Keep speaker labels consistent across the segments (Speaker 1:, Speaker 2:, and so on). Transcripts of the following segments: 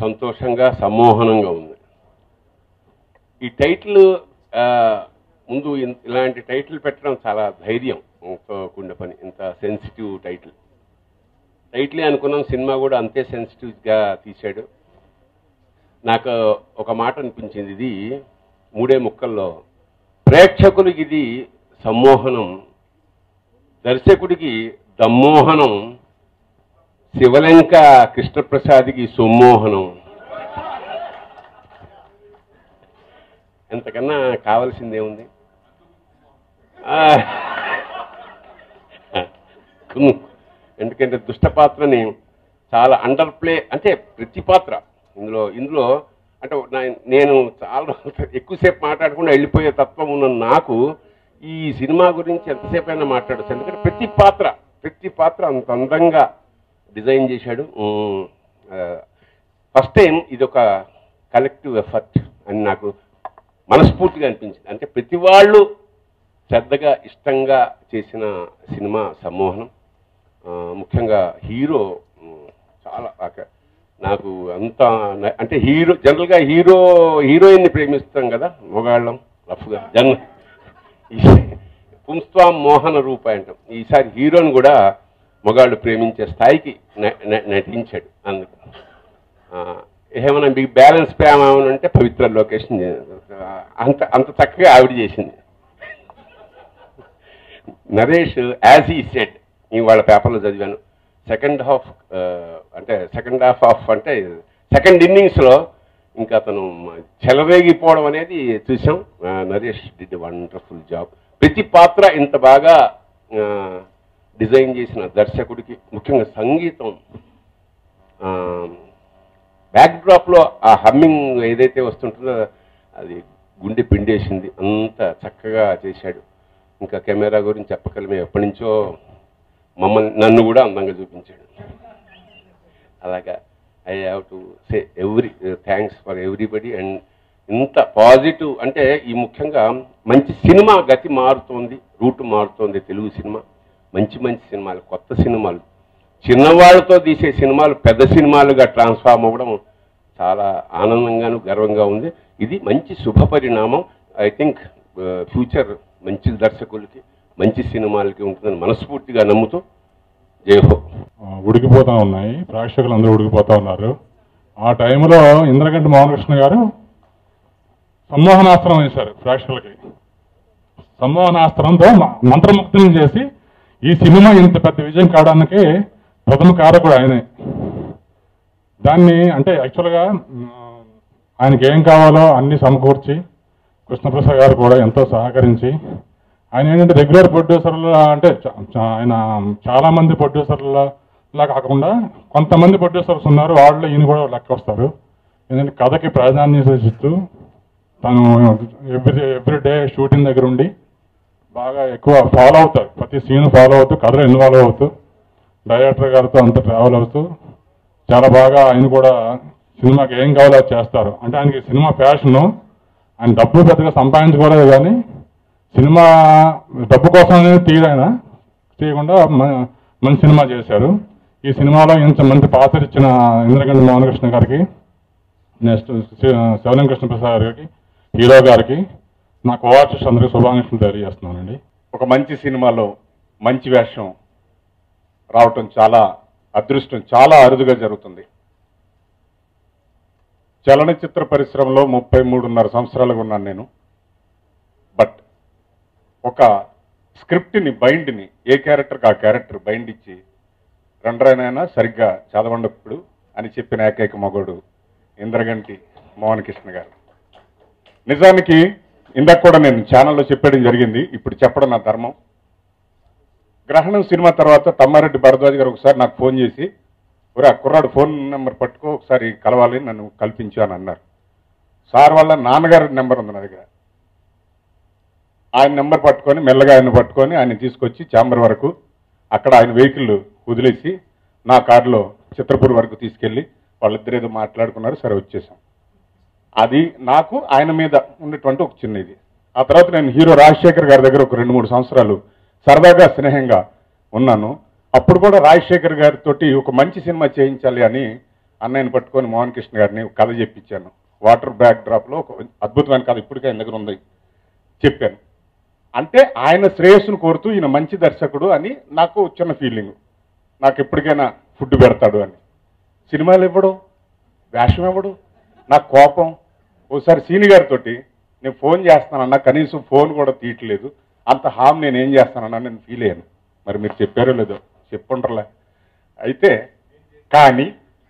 Speaker 1: సంతోషంగా సమ్మోహనంగా ఉంది ఈ టైటిల్ ఆ, ముందు ఇన్- ఇలాంటి టైటిల్ పెట్టడం చాలా ధైర్యం తో కూడిన పని ఇంత సెన్సిటివ్ టైటిల్ టైటిలే అనుకున్నాం సినిమా కూడా అంతే సెన్సిటివ్గా తీశాడు నాకు ఒక మాట అనిపించింది ఇది మూడే ముక్కల్లో ప్రేక్షకులకి ఇది సమ్మోహనం దర్శకుడికి దమ్మోహనం శివలంక కృష్ణప్రసాద్కి సుమ్మోహనం ఎంతకన్నా కావలసిందేముంది ఆ, ఉమ్, ఎందుకంటే దుష్ట పాత్రని చాలా అండర్ ప్లే అంటే ప్రతి పాత్ర ఇందులో ఇందులో అంటే నా- నేను చాలా ఎక్కువసేపు మాట్లాడకుండా వెళ్ళిపోయే తత్వం ఉన్న నాకు ఈ సినిమా గురించి ఎంతసేపు అయినా మాట్లాడచ్చు ఎందుకంటే ప్రతి పాత్ర ప్రతి పాత్ర అంత అందంగా డిజైన్ చేశాడు ఫస్ట్ టైం ఇది ఒక కలెక్టివ్ ఎఫర్ట్ అని నాకు మనస్ఫూర్తిగా అనిపించింది అంటే ప్రతి వాళ్ళు శ్రద్ధగా ఇష్టంగా చేసిన సినిమా సమ్మోహనం ఆ, ముఖ్యంగా హీరో ఉమ్, చాలా ఆక- నాకు అంత న- అంటే హీరో జనరల్గా హీరో హీరోయిన్ని ప్రేమిస్తాం కదా మొగాళ్ళం రఫ్గా జన్ పుంస్వాం మోహన రూపాయి అంటాం ఈసారి హీరోని కూడా మొగాళ్ళు ప్రేమించే స్థాయికి న- న- నటించాడు అందుకు ఆ, ఏమైనా మీకు బ్యాలెన్స్ ప్రేమ ఏమైనా అంటే పవిత్ర లొకేషన్ అంత అంత చక్కగా ఆవిడ చేసింది నరేష్ యాజ్ ఈ సెడ్ ఈ వాళ్ళ పేపర్లో చదివాను సెకండ్ హాఫ్ అంటే సెకండ్ హాఫ్ ఆఫ్ అంటే సెకండ్ ఇన్నింగ్స్లో ఇంకా అతను చెలరేగిపోవడం అనేది చూసాం ఆ, నరేష్ డిడ్ వండర్ఫుల్ జాబ్ ప్రతి పాత్ర ఇంత బాగా డిజైన్ చేసిన దర్శకుడికి ముఖ్యంగా సంగీతం బ్యాక్ డ్రాప్లో ఆ హమ్మింగ్ ఏదైతే వస్తుంటుందో అది గుండె పిండేసింది అంత చక్కగా చేశాడు ఇంకా కెమెరా గురించి చెప్పగలమే ఎప్పటి నుంచో మమ్మల్ని నన్ను కూడా అందంగా చూపించాడు అలాగా I have to say every thanks for everybody and ఇంత పాజిటివ్ అంటే ఈ ముఖ్యంగా మంచి సినిమా గతి మారుతోంది రూట్ మారుతోంది తెలుగు సినిమా మంచి మంచి సినిమాలు కొత్త సినిమాలు చిన్నవాళ్ళతో తీసే సినిమాలు పెద్ద సినిమాలుగా ట్రాన్స్ఫార్మ్ అవ్వడం చాలా ఆనందంగాను గర్వంగా ఉంది ఇది మంచి శుభ పరిణామం ఐ థింక్ ఫ్యూచర్ మంచి దర్శకులకి మంచి సినిమాలకి ఉంటుందని మనస్ఫూర్తిగా నమ్ముతూ జయహో
Speaker 2: ఆ, ఉడికిపోతా ఉన్నాయి ప్రేక్షకులు అందరూ ఉడికిపోతా ఉన్నారు ఆ టైంలో ఇంద్రగంటి మోహనకృష్ణ గారు సమ్మోహనాస్త్రం వేశారు ప్రేక్షకులకి సమ్మోహనాస్త్రంతో మ- మంత్రముగ్ధులను చేసి ఈ సినిమా ఇంత పెద్ద విజయం కావడానికి ప్రథమ కారకుడు ఆయనే దాన్ని అంటే యాక్చువల్గా మ్, ఆయనకి ఏం కావాలో అన్ని సమకూర్చి కృష్ణప్రసాద్ గారు కూడా ఎంతో సహకరించి ఆయన ఏంటంటే రెగ్యులర్ ప్రొడ్యూసర్లు అంటే చ- చ- ఆయన చాలా మంది ప్రొడ్యూసర్ల లా కాకుండా కొంతమంది ప్రొడ్యూసర్స్ ఉన్నారు వాళ్ళు ఈయన కూడా లెక్క వస్తారు ఎందుకంటే కథకి ప్రాధాన్యత ఇస్తూ తను ఎవ్రీ ఎవ్రీ డే షూటింగ్ దగ్గర ఉండి బాగా ఎక్కువ ఫాలో అవుతారు ప్రతి సీన్ ఫాలో అవుతూ కథలో ఇన్వాల్వ్ అవుతూ డైరెక్టర్ గారితో అంత ట్రావెల్ అవుతూ చాలా బాగా ఆయన కూడా సినిమాకి ఏం కావాలో అది చేస్తారు అంటే ఆయనకి సినిమా ప్యాషను ఆయన డబ్బు పెద్దగా సంపాదించుకోలేదు కానీ సినిమా డబ్బు కోసం అనేది తీయడాయన తీయకుండా మ- మంచి సినిమా చేశారు ఈ సినిమాలో ఇంత మంచి పాత్ర ఇచ్చిన ఇంద్రగంటి మోహనకృష్ణ గారికి నెక్స్ట్ శివలింగ కృష్ణ ప్రసాద్ గారికి హీరో గారికి నా కోఆర్టిస్ట్ అందరికీ శుభాకాంక్షలు తెలియజేస్తున్నానండి
Speaker 3: ఒక మంచి సినిమాలో మంచి వేషం రావటం చాలా అదృష్టం చాలా అరుదుగా జరుగుతుంది చలనచిత్ర పరిశ్రమలో ముప్పై మూడున్నర సంవత్సరాలుగా ఉన్నాను నేను బట్ ఒక స్క్రిప్ట్ని బైండ్ని ఏ క్యారెక్టర్కి ఆ క్యారెక్టర్ బైండ్ ఇచ్చి రండ్రానైనా సరిగ్గా చదవండి ఇప్పుడు అని చెప్పిన ఏకైక మగోడు ఇంద్రగంటి మోహన్ కృష్ణ గారు నిజానికి ఇందాక కూడా నేను ఛానల్లో చెప్పడం జరిగింది ఇప్పుడు చెప్పడం నా ధర్మం గ్రహణం సినిమా తర్వాత తమ్మారెడ్డి భరద్వాజ్ గారు ఒకసారి నాకు ఫోన్ చేసి ఒరే ఆ కుర్రాడు ఫోన్ నెంబర్ పట్టుకో ఒకసారి కలవాలి నన్ను కల్పించు అని అన్నారు సార్ వాళ్ళ నాన్నగారి నెంబర్ ఉంది నా దగ్గర ఆయన నెంబర్ పట్టుకొని మెల్లగా ఆయన పట్టుకొని ఆయన తీసుకొచ్చి ఛాంబర్ వరకు అక్కడ ఆయన వెహికల్ వదిలేసి నా కారులో చిత్రపూర్ వరకు తీసుకెళ్ళి వాళ్ళిద్దరు ఏదో మాట్లాడుకున్నారు సరే వచ్చేసాం అది నాకు ఆయన మీద ఉన్నటువంటి ఒక చిన్న ఇది ఆ తర్వాత నేను హీరో రాజశేఖర్ గారి దగ్గర ఒక రెండు మూడు సంవత్సరాలు సరదాగా స్నేహంగా ఉన్నాను అప్పుడు కూడా రాజశేఖర్ గారితో ఒక మంచి సినిమా చేయించాలి అని అన్నయ్యని పట్టుకొని మోహన్ కృష్ణ గారిని ఒక కథ చెప్పించాను వాటర్ బ్యాక్ డ్రాప్లో ఒక అద్భుతమైన కథ ఇప్పటికే ఆయన దగ్గర ఉంది చెప్పాను అంటే ఆయన శ్రేయస్సును కోరుతూ ఈయన మంచి దర్శకుడు అని నాకు చిన్న ఫీలింగ్ నాకు ఎప్పటికైనా ఫుడ్ పెడతాడు అని సినిమాలు ఇవ్వడు వేషం ఇవ్వడు నాకు కోపం ఓసారి సీని గారితోటి నేను ఫోన్ చేస్తానన్నా కనీసం ఫోన్ కూడా తీయట్లేదు అంత హామ్ నేను ఏం చేస్తానన్నా నేను ఫీల్ అయ్యాను మరి మీరు చెప్పారో లేదో చెప్పుండ్రలే అయితే కానీ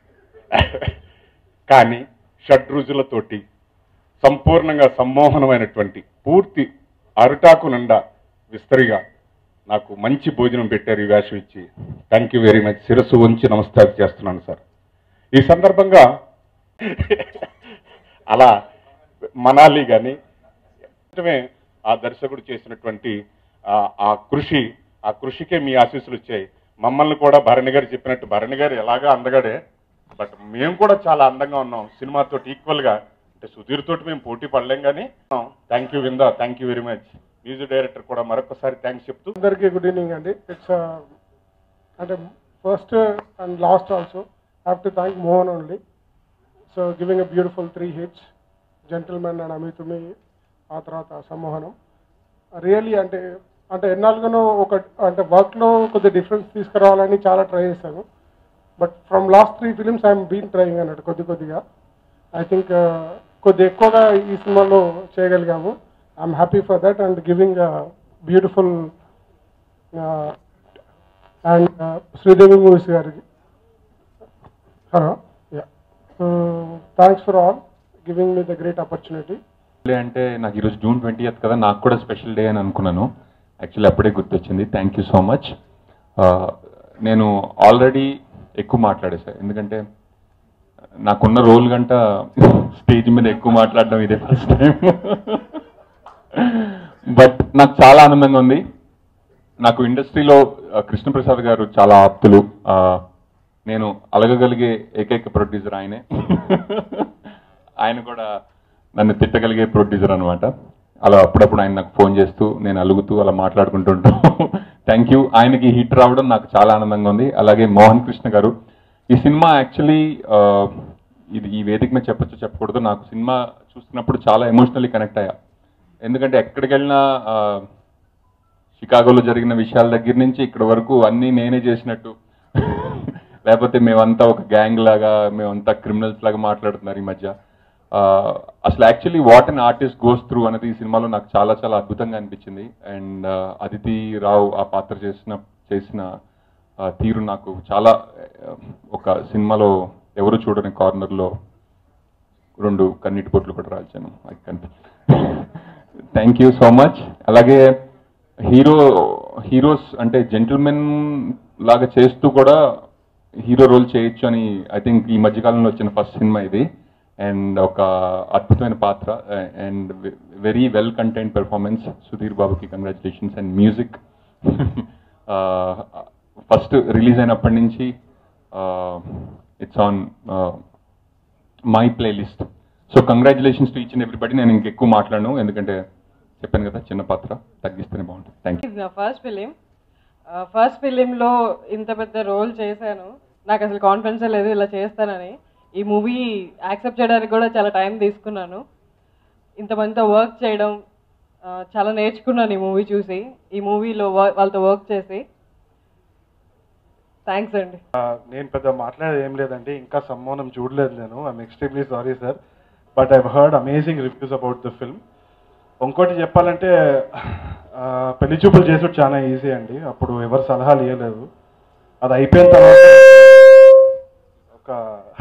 Speaker 3: కానీ షడ్రుజులతోటి సంపూర్ణంగా సమ్మోహనమైనటువంటి పూర్తి అరిటాకు నిండా విస్తరిగా నాకు మంచి భోజనం పెట్టారు ఈ వేషం ఇచ్చి థ్యాంక్ యూ వెరీ మచ్ శిరస్సు ఉంచి నమస్కారం చేస్తున్నాను సార్ ఈ సందర్భంగా అలా మనాలి కానీ వెంటనే ఆ దర్శకుడు చేసినటువంటి ఆ- ఆ కృషి ఆ కృషికే మీ ఆశీస్సులు వచ్చాయి మమ్మల్ని కూడా భరణి గారు చెప్పినట్టు భరణి గారు ఎలాగా అందగాడే బట్ మేము కూడా చాలా అందంగా ఉన్నాం సినిమాతో ఈక్వల్ గా అంటే సుధీర్ తోటి మేము పోటీ పడలేం కానీ thank you Vinda thank you very much music director కూడా మరొకసారి థ్యాంక్స్ చెప్తూ
Speaker 4: అందరికీ గుడ్ ఈవినింగ్ అండి ఇట్స్ అంటే first and last also have to thank Mohan only so giving a beautiful three hits gentleman and Ami Thumi ఆ తర్వాత సమ్మోహనం రియలీ అంటే అంటే ఎన్నాళ్ళుగానో ఒక అంటే వర్క్లో కొద్ది డిఫరెన్స్ తీసుకురావాలని చాలా ట్రై చేశాను but from last three films I'm been trying అన్నట్టు కొద్ది కొద్దిగా ఐ థింక్ కొద్ది ఎక్కువగా ఈ సినిమాలో చేయగలిగాము I'm happy for that and giving beautiful and Sridevi movies గారికి hello yeah thanks for all giving me the great opportunity
Speaker 5: day అంటే నాకు ఈరోజు జూన్ ట్వంటీ కదా నాకు కూడా స్పెషల్ డే అని అనుకున్నాను యాక్చువల్లీ అప్పుడే గుర్తొచ్చింది థ్యాంక్ యూ సో మచ్ నేను ఆల్రెడీ ఎక్కువ మాట్లాడేసా ఎందుకంటే నాకున్న రోల్ గంట స్టేజ్ మీద ఎక్కువ మాట్లాడడం ఇదే ఫస్ట్ టైం బట్ నాకు చాలా ఆనందంగా ఉంది నాకు ఇండస్ట్రీలో ఆ, కృష్ణప్రసాద్ గారు చాలా ఆప్తులు ఆ, నేను అలగగలిగే ఏకైక ప్రొడ్యూసర్ ఆయనే ఆయన కూడా నన్ను తిట్టగలిగే ప్రొడ్యూసర్ అనమాట అలా అప్పుడప్పుడు ఆయన నాకు ఫోన్ చేస్తూ నేను అలుగుతూ అలా మాట్లాడుకుంటుంటాం థ్యాంక్ యూ ఆయనకి హిట్ రావడం నాకు చాలా ఆనందంగా ఉంది అలాగే మోహన్ కృష్ణ గారు ఈ సినిమా యాక్చువల్లీ ఇది ఈ వేదిక మీద చెప్పొచ్చు చెప్పకూడదు నాకు సినిమా చూస్తున్నప్పుడు చాలా ఎమోషనల్లీ కనెక్ట్ అయ్యా ఎందుకంటే ఎక్కడికి వెళ్ళినా ఆ, షికాగోలో జరిగిన విషయాల దగ్గర నుంచి ఇక్కడ వరకు అన్నీ నేనే చేసినట్టు లేకపోతే మేమంతా ఒక గ్యాంగ్ లాగా మేమంతా క్రిమినల్స్ లాగా మాట్లాడుతున్నారు ఈ మధ్య ఆ, అసలు actually what an artist goes through అనేది ఈ సినిమాలో నాకు చాలా చాలా అద్భుతంగా అనిపించింది అండ్ అదితి రావు ఆ పాత్ర చేసిన చేసిన ఆ, తీరు నాకు చాలా ఆ, ఒక సినిమాలో ఎవరు చూడని కార్నర్లో రెండు కన్నీటి పొట్లు కూడా రాల్చాను అది కనిపి థ్యాంక్ యూ సో మచ్ అలాగే హీరో హీరోస్ అంటే జెంటిల్మెన్ లాగా చేస్తూ కూడా హీరో రోల్ చేయొచ్చు అని ఐ థింక్ ఈ మధ్యకాలంలో వచ్చిన ఫస్ట్ సినిమా ఇది అండ్ ఒక అద్భుతమైన పాత్ర and very well content performance Sudheer బాబుకి congratulations and music first release అయినప్పటి నుంచి it's on my playlist so congratulations to each and everybody నేను ఇంకెక్కువ మాట్లాడను ఎందుకంటే చెప్పాను కదా చిన్న పాత్ర తగ్గిస్తేనే బాగుంటుంది థ్యాంక్ యూ
Speaker 6: ఇది నా ఫస్ట్ ఫిలిం ఫస్ట్ ఫిలింలో ఇంత పెద్ద రోల్ చేశాను నాకు అసలు కాన్ఫిడెన్స్ లేదు ఇలా చేస్తానని ఈ మూవీ యాక్సెప్ట్ చేయడానికి కూడా చాలా టైం తీసుకున్నాను ఇంతమందితో వర్క్ చేయడం ఆ, చాలా నేర్చుకున్నాను ఈ మూవీ చూసి ఈ మూవీలో వాళ్ళతో వర్క్ చేసి థ్యాంక్స్ అండి
Speaker 7: నేను పెద్ద మాట్లాడేది ఏం లేదండి ఇంకా సమ్మోనం చూడలేదు నేను I'm extremely sorry sir but I heard amazing reviews about the film ఇంకోటి చెప్పాలంటే ఆ, పెళ్లి చూపులు చేసుడు చాలా ఈజీ అండి అప్పుడు ఎవరు సలహాలు ఇవ్వలేదు అది అయిపోయిన తర్వాత ఒక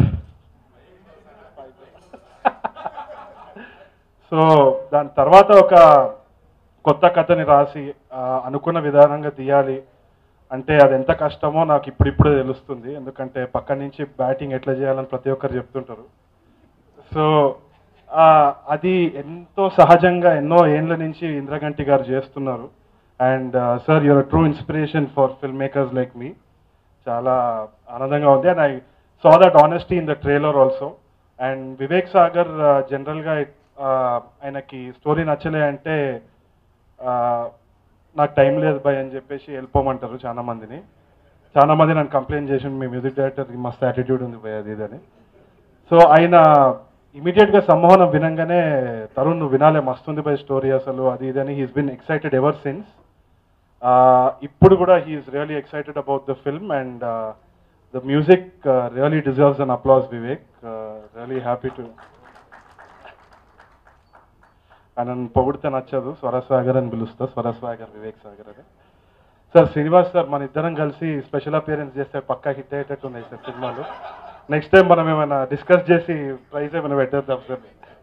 Speaker 7: సో దాని తర్వాత ఒక కొత్త కథని రాసి ఆ, అనుకున్న విధానంగా తీయాలి అంటే అది ఎంత కష్టమో నాకు ఇప్పుడిప్పుడే తెలుస్తుంది ఎందుకంటే పక్క నుంచి బ్యాటింగ్ ఎట్లా చేయాలని ప్రతి ఒక్కరు చెప్తుంటారు సో ఆ, అది ఎంతో సహజంగా ఎన్నో ఏండ్ల నుంచి ఇంద్రగంటి గారు చేస్తున్నారు and sir your true inspiration for film makers like me చాలా ఆనందంగా ఉంది and I saw that honesty in the trailer also and Vivek Sagar జనరల్గా ఆయనకి స్టోరీ నచ్చలే అంటే ఆ, నాకు టైం లేదు భయ్ అని చెప్పేసి వెళ్ళిపోమంటారు చాలా మందిని చాలా మంది నన్ను కంప్లైంట్ చేసి మీ మ్యూజిక్ డైరెక్టర్కి మస్తు యాటిట్యూడ్ ఉంది భయ్ అది ఇది అని సో ఆయన ఇమీడియట్ గా సమ్మోహనం వినంగానే తరుణ్ నువ్వు వినాలే మస్తుంది బై స్టోరీ అసలు అది ఇది అని he's been excited ever since ఇప్పుడు కూడా he's really excited about the film and the music really deserves an applause Vivek really happy to నన్ను పొగిడితే నచ్చదు స్వరస్వాగర్ అని పిలుస్తా స్వరస్వాగర్ వివేక్ సాగర్ అని సార్ శ్రీనివాస్ సార్ మన ఇద్దరం కలిసి స్పెషల్ అపియరెన్స్ చేస్తే పక్కా హిట్ అయ్యేటట్టు ఉన్నాయి సార్ సినిమాలు నెక్స్ట్ టైం మనం ఏమైనా డిస్కస్ చేసి ప్రైజ్ ఏమైనా పెట్టేద్దాం sir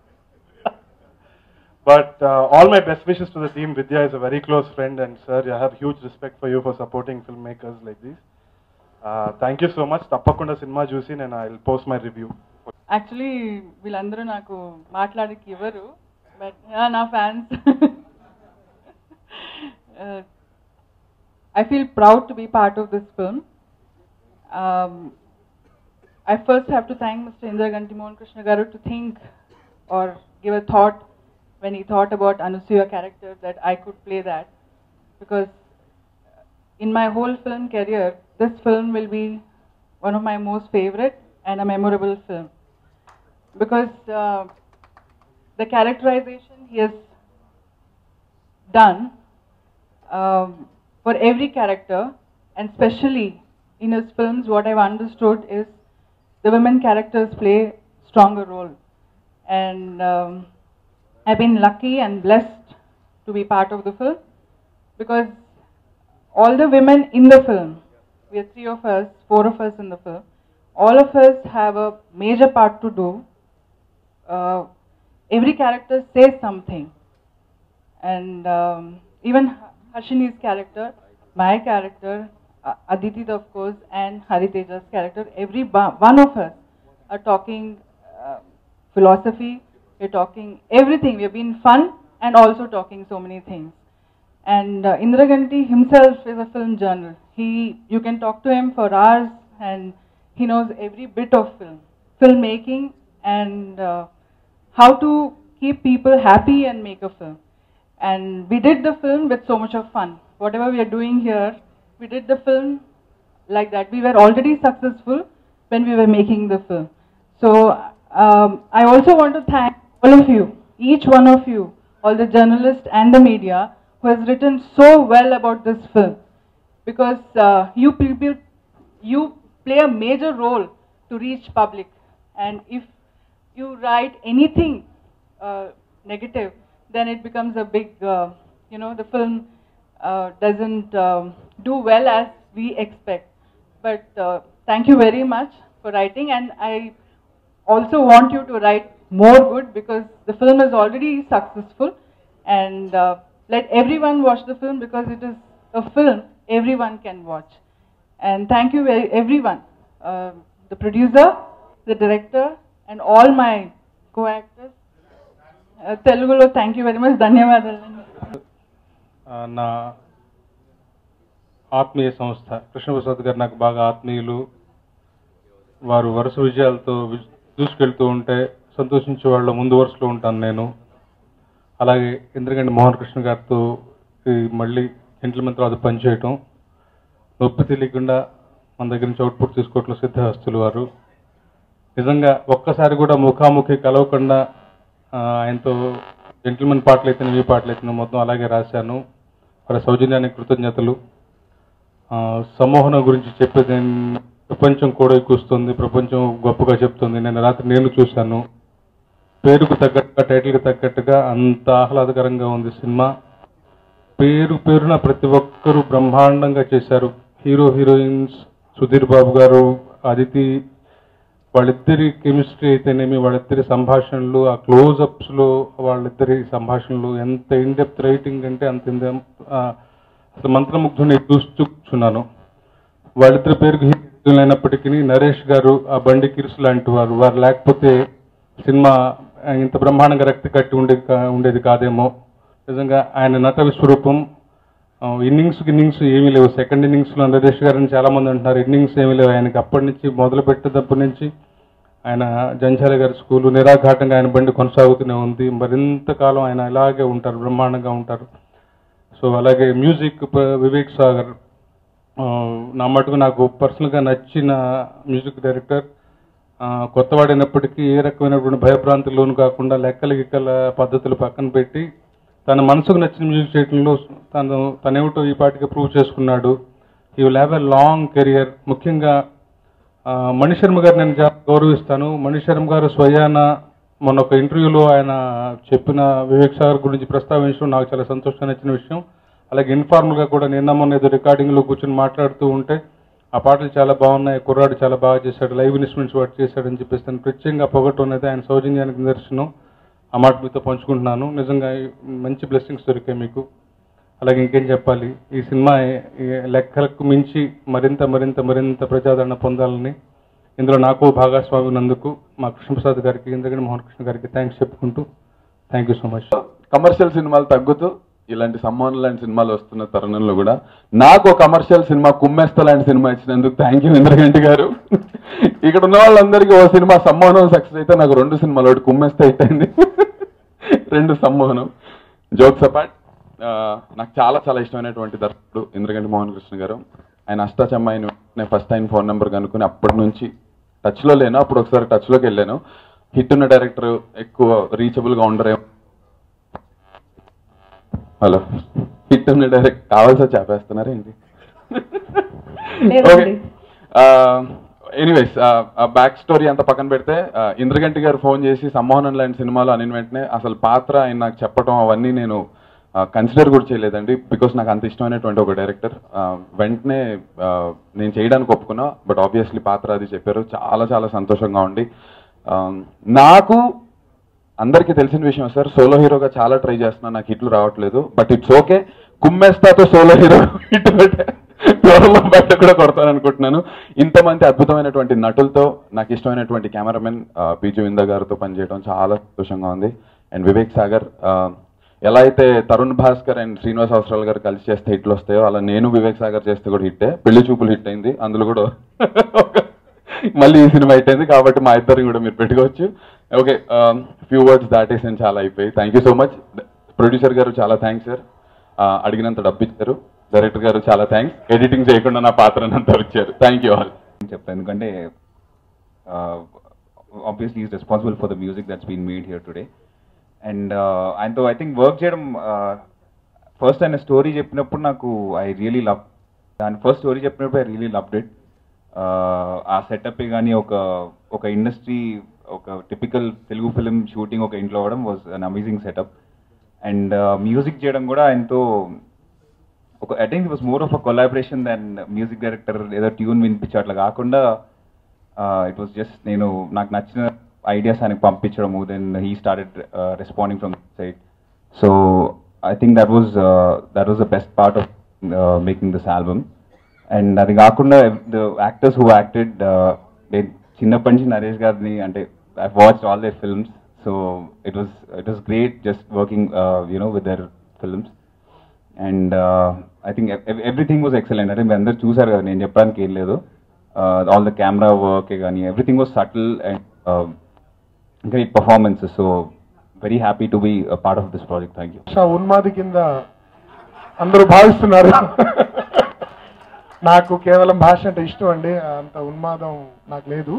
Speaker 7: but all my best wishes to the team Vidya is a very close friend and sir I have huge respect for you for supporting film makers like these thank you so much తప్పకుండా cinema చూసి నేను I post my review
Speaker 6: actually వీళ్ళందరూ నాకు మాట్లాడకి ఇవ్వరు but నా fans I feel proud to be part of this film I first have to thank Mr. Indra Ganti Mohan Krishna Garu to think or give a thought when he thought about Anusuya character that I could play that because in my whole film career, this film will be one of my most favorite and a memorable film because uh, the characterization he has done um, for every character and especially in his films what I've understood is the women characters play stronger role and um, I've been lucky and blessed to be part of the film because all the women in the film, we are three of us, four of us in the film, all of us have a major part to do. Uh, every character says something. And um, even Harshini's character, my character, uh, Aditi of course, and Hariteja's character, every ba- one of us are talking uh, philosophy, we're talking everything. We've been fun and also talking so many things. And uh, Indra Ganti himself is a film journalist. He, you can talk to him for hours, and he knows every bit of film, filmmaking, and uh, how to keep people happy and make a film. And we did the film with so much of fun. Whatever we are doing here, we did the film like that. We were already successful when we were making the film. So um, I also want to thank all of you, each one of you, all the journalists and the media who has written so well about this film because uh, you people you play a major role to reach public and if you write anything uh, negative then it becomes a big uh, you know the film uh, doesn't um, do well as we expect but uh, thank you very much for writing and i also want you to write more good because the film is already successful and uh, let everyone watch the film because it is a film everyone can watch and thank you very, everyone uh, the producer the director and all my co-actors uh, telugulo thank you very much ధన్యవాదాలు
Speaker 8: ఆ, నా ఆత్మీయ సంస్థ కృష్ణప్రసాద్ గారు నాకు బాగా ఆత్మీయులు వారు వరుస విజయాలతో వి- దూసుకెళ్తూ ఉంటే సంతోషించే వాళ్ళ ముందు వరుసలో ఉంటాను నేను అలాగే ఇంద్రగండి మోహన్ కృష్ణ గారితో ఈ మళ్ళీ జెంట్లమెన్ తర్వాత పనిచేయటం నొప్పి తెలియకుండా మన దగ్గర నుంచి అవుట్పుట్ తీసుకోవట్లో సిద్ధహస్తులు వారు నిజంగా ఒక్కసారి కూడా ముఖాముఖి కలవకుండా ఆ, ఆయనతో జెంటిల్మెన్ పాటలు అయితే ఈ పాటలు అయితే మొత్తం అలాగే రాశాను వారి సౌజన్యానికి కృతజ్ఞతలు ఆ, సమ్మోహనం గురించి చెప్పేది ప్రపంచం కూడా ఎక్కుస్తుంది ప్రపంచం గొప్పగా చెప్తుంది నేను రాత్రి నేను చూశాను పేరుకు తగ్గట్టుగా టైటిల్కి తగ్గట్టుగా అంత ఆహ్లాదకరంగా ఉంది సినిమా పేరు పేరున ప్రతి ఒక్కరూ బ్రహ్మాండంగా చేశారు హీరో హీరోయిన్స్ సుధీర్ బాబు గారు అదితి వాళ్ళిద్దరి కెమిస్ట్రీ అయితేనేమి వాళ్ళిద్దరి సంభాషణలు ఆ క్లోజ్అప్స్ లో వాళ్ళిద్దరి సంభాషణలు ఎంత ఇన్డెప్త్ రైటింగ్ అంటే అంత in depth, ఆ, అసలు మంత్రముగ్ధుని చూస్తూ కూర్చున్నాను వాళ్ళిద్దరి పేరుకు హీరోలు అయినప్పటికీ నరేష్ గారు ఆ బండి కిరుసు లాంటి వారు వారు లేకపోతే సినిమా ఆ, ఇంత బ్రహ్మాండంగా రక్తి కట్టి ఉండేది కా- ఉండేది కాదేమో నిజంగా ఆయన నట విశ్వరూపం ఇన్నింగ్స్ ఇన్నింగ్స్ ఏమీ లేవు సెకండ్ ఇన్నింగ్స్ లో నరేష్ గారిని చాలా మంది అంటున్నారు ఇన్నింగ్స్ ఏమీ లేవు ఆయనకి అప్పటి నుంచి మొదలు పెట్టేటప్పటి నుంచి ఆయన జంఝాల గారి స్కూలు నిరాఘాటంగా ఆయన బండి కొనసాగుతూనే ఉంది మరింత కాలం ఆయన ఇలాగే ఉంటారు బ్రహ్మాండంగా ఉంటారు సో అలాగే మ్యూజిక్ ప- వివేక్ సాగర్ ఆ, నా మటుకు నాకు పర్సనల్గా నచ్చిన మ్యూజిక్ డైరెక్టర్ ఆ, కొత్తవాడైనప్పటికీ ఏ రకమైనటువంటి భయభ్రాంతులు లోను కాకుండా లెక్కల గిక్కల పద్ధతులు పక్కన పెట్టి తన మనసుకు నచ్చిన మ్యూజిక్ చేయడంలో తను తనేమిటో ఈ పాటికి ప్రూవ్ చేసుకున్నాడు he will have a long career ముఖ్యంగా ఆ, మణి శర్మ గారు నేను చాలా గౌరవిస్తాను మణి శర్మ గారు స్వయాన మొన్న ఒక ఇంటర్వ్యూలో ఆయన చెప్పిన వివేక్ సాగర్ గురించి ప్రస్తావించడం నాకు చాలా సంతోషంగా నచ్చిన విషయం అలాగే ఇన్ఫార్మల్ గా కూడా నిన్న మొన్న ఏదో రికార్డింగ్ లో కూర్చొని మాట్లాడుతూ ఉంటే ఆ పాటలు చాలా బాగున్నాయి కుర్రాడు చాలా బాగా చేశాడు లైవ్ ఇన్స్ట్రుమెంట్స్ వర్క్ చేశాడని చెప్పేసి తను ప్రత్యేకంగా పొగట్టం అనేది ఆయన సౌజన్యానికి నిదర్శనం ఆ మాట మీతో పంచుకుంటున్నాను నిజంగా ఈ మంచి బ్లెస్సింగ్స్ దొరికాయి మీకు అలాగే ఇంకేం చెప్పాలి ఈ సినిమా ఈ లెక్కలకు మించి మరింత మరింత మరింత ప్రజాదరణ పొందాలని ఇందులో నాకు భాగస్వామి ఉన్నందుకు మా కృష్ణప్రసాద్ గారికి ఇంద్రగణి మోహన్ కృష్ణ గారికి థ్యాంక్స్ చెప్పుకుంటూ thank you so much
Speaker 5: commercial సినిమాలు తగ్గుతూ ఇలాంటి సమ్మాన్ లాంటి సినిమాలు వస్తున్న తరుణంలో కూడా నాకు ఒక కమర్షియల్ సినిమా కుమ్మెస్త లాంటి సినిమా ఇచ్చినందుకు థ్యాంక్ యూ ఇంద్రగంటి గారు ఇక్కడ ఉన్న వాళ్ళందరికీ ఓ సినిమా సమ్మోహనం సక్సెస్ అయితే నాకు రెండు సినిమాలు ఒకటి కుమ్మెస్త అయిపోయింది రెండు సమ్మోహనం జోక్స్ అపార్ట్ నాకు చాలా చాలా ఇష్టమైనటువంటి దర్శకుడు ఇంద్రగంటి మోహన్ కృష్ణ గారు ఆయన అష్టాచమ్మాయిని నేను ఫస్ట్ టైం ఫోన్ నెంబర్ కనుక్కుని అప్పటి నుంచి టచ్లో లేను అప్పుడు ఒకసారి టచ్లోకి వెళ్ళాను హిట్ ఉన్న డైరెక్టర్ ఎక్కువ రీచబుల్గా ఉండరేమో హలో హిట్ ఉన్న డైరెక్ట్ కావాల్సి చేపేస్తున్నారా ఏంటి ఓకే ఎనీవేస్ బ్యాక్ స్టోరీ అంతా పక్కన పెడితే ఆ, ఇంద్రగంటి గారు ఫోన్ చేసి సమ్మోహనం లాంటి సినిమాలు అని వెంటనే అసలు పాత్ర ఆయన నాకు చెప్పడం అవన్నీ నేను కన్సిడర్ కూడా చేయలేదండి బికాస్ నాకు అంత ఇష్టమైనటువంటి ఒక డైరెక్టర్ వెంటనే ఆ, నేను చేయడానికి ఒప్పుకున్నా బట్ ఆబ్వియస్లీ పాత్ర అది చెప్పారు చాలా చాలా సంతోషంగా ఉండి ఆ, నాకు అందరికీ తెలిసిన విషయం సార్ సోలో హీరోగా చాలా ట్రై చేస్తున్నాను నాకు హిట్లు రావట్లేదు బట్ ఇట్స్ ఓకే కుమ్మేస్తాతో సోలో హీరో హిట్ పెట్టే త్వరలో బయట కూడా కొడతాను అనుకుంటున్నాను ఇంతమంది అద్భుతమైనటువంటి నటులతో నాకు ఇష్టమైనటువంటి కెమెరామెన్ పీజు వింద గారితో పనిచేయడం చాలా సంతోషంగా ఉంది అండ్ వివేక్ సాగర్ ఆ, ఎలా అయితే తరుణ్ భాస్కర్ అండ్ శ్రీనివాస్ అవసరాలు గారు కలిసి చేస్తే హిట్లు వస్తాయో అలా నేను వివేక్ సాగర్ చేస్తే కూడా హిట్టే పెళ్లి చూపులు హిట్ అయింది అందులో కూడా మళ్ళీ ఈ సినిమా హిట్ అయింది కాబట్టి మా ఇద్దరిని కూడా మీరు పెట్టుకోవచ్చు ఓకే ఫ్యూ వర్డ్స్ దాటేసాను చాలా అయిపోయి thank you so much producer garu చాలా థ్యాంక్స్ సార్ అడిగినంత డబ్బు ఇచ్చారు డైరెక్టర్ గారు చాలా థ్యాంక్స్ ఎడిటింగ్ చేయకుండా నా పాత్రనంతా వచ్చారు థ్యాంక్ యూ ఆల్
Speaker 9: చెప్తాను ఎందుకంటే obviously is responsible for the music that's been made here today and ఆయనతో ఐ థింక్ వర్క్ చేయడం ఫస్ట్ ఆయన స్టోరీ చెప్పినప్పుడు నాకు ఐ రియలీ లవ్ దాని ఫస్ట్ స్టోరీ చెప్పినప్పుడు ఐ రియలీ లవ్డ్ ఇట్ ఆ సెటప్ కానీ ఒక ఒక ఇండస్ట్రీ ఒక టిపికల్ తెలుగు ఫిలిం షూటింగ్ ఒక ఇంట్లో అవ్వడం was an amazing setup and music చేయడం కూడా ఆయనతో ఒక I think was more of a collaboration than music director ఏదో ట్యూన్ వినిపించే అట్లా కాకుండా ఇట్ వాస్ జస్ట్ నేను నాకు నచ్చిన ఐడియాస్ ఆయనకు పంపించడము then he started responding from side so I think that was that was the best part of making this album and అది కాకుండా ద యాక్టర్స్ హూ యాక్టెడ్ చిన్నప్పటి నుంచి నరేష్ గారిని అంటే I watch all they films so it was it was great just working you know with their films and I think everything was excellent అంటే మీరు అందరు చూసారు కదా నేను చెప్పడానికి ఏం లేదు ఆల్ ద కెమెరా వర్క్ కానీ everything was subtle and great performances so very happy to be part of this project thank you
Speaker 4: భాష ఉన్మాది కింద అందరూ భావిస్తున్నారు నాకు కేవలం భాష అంటే ఇష్టం అండి అంత ఉన్మాదం నాకు లేదు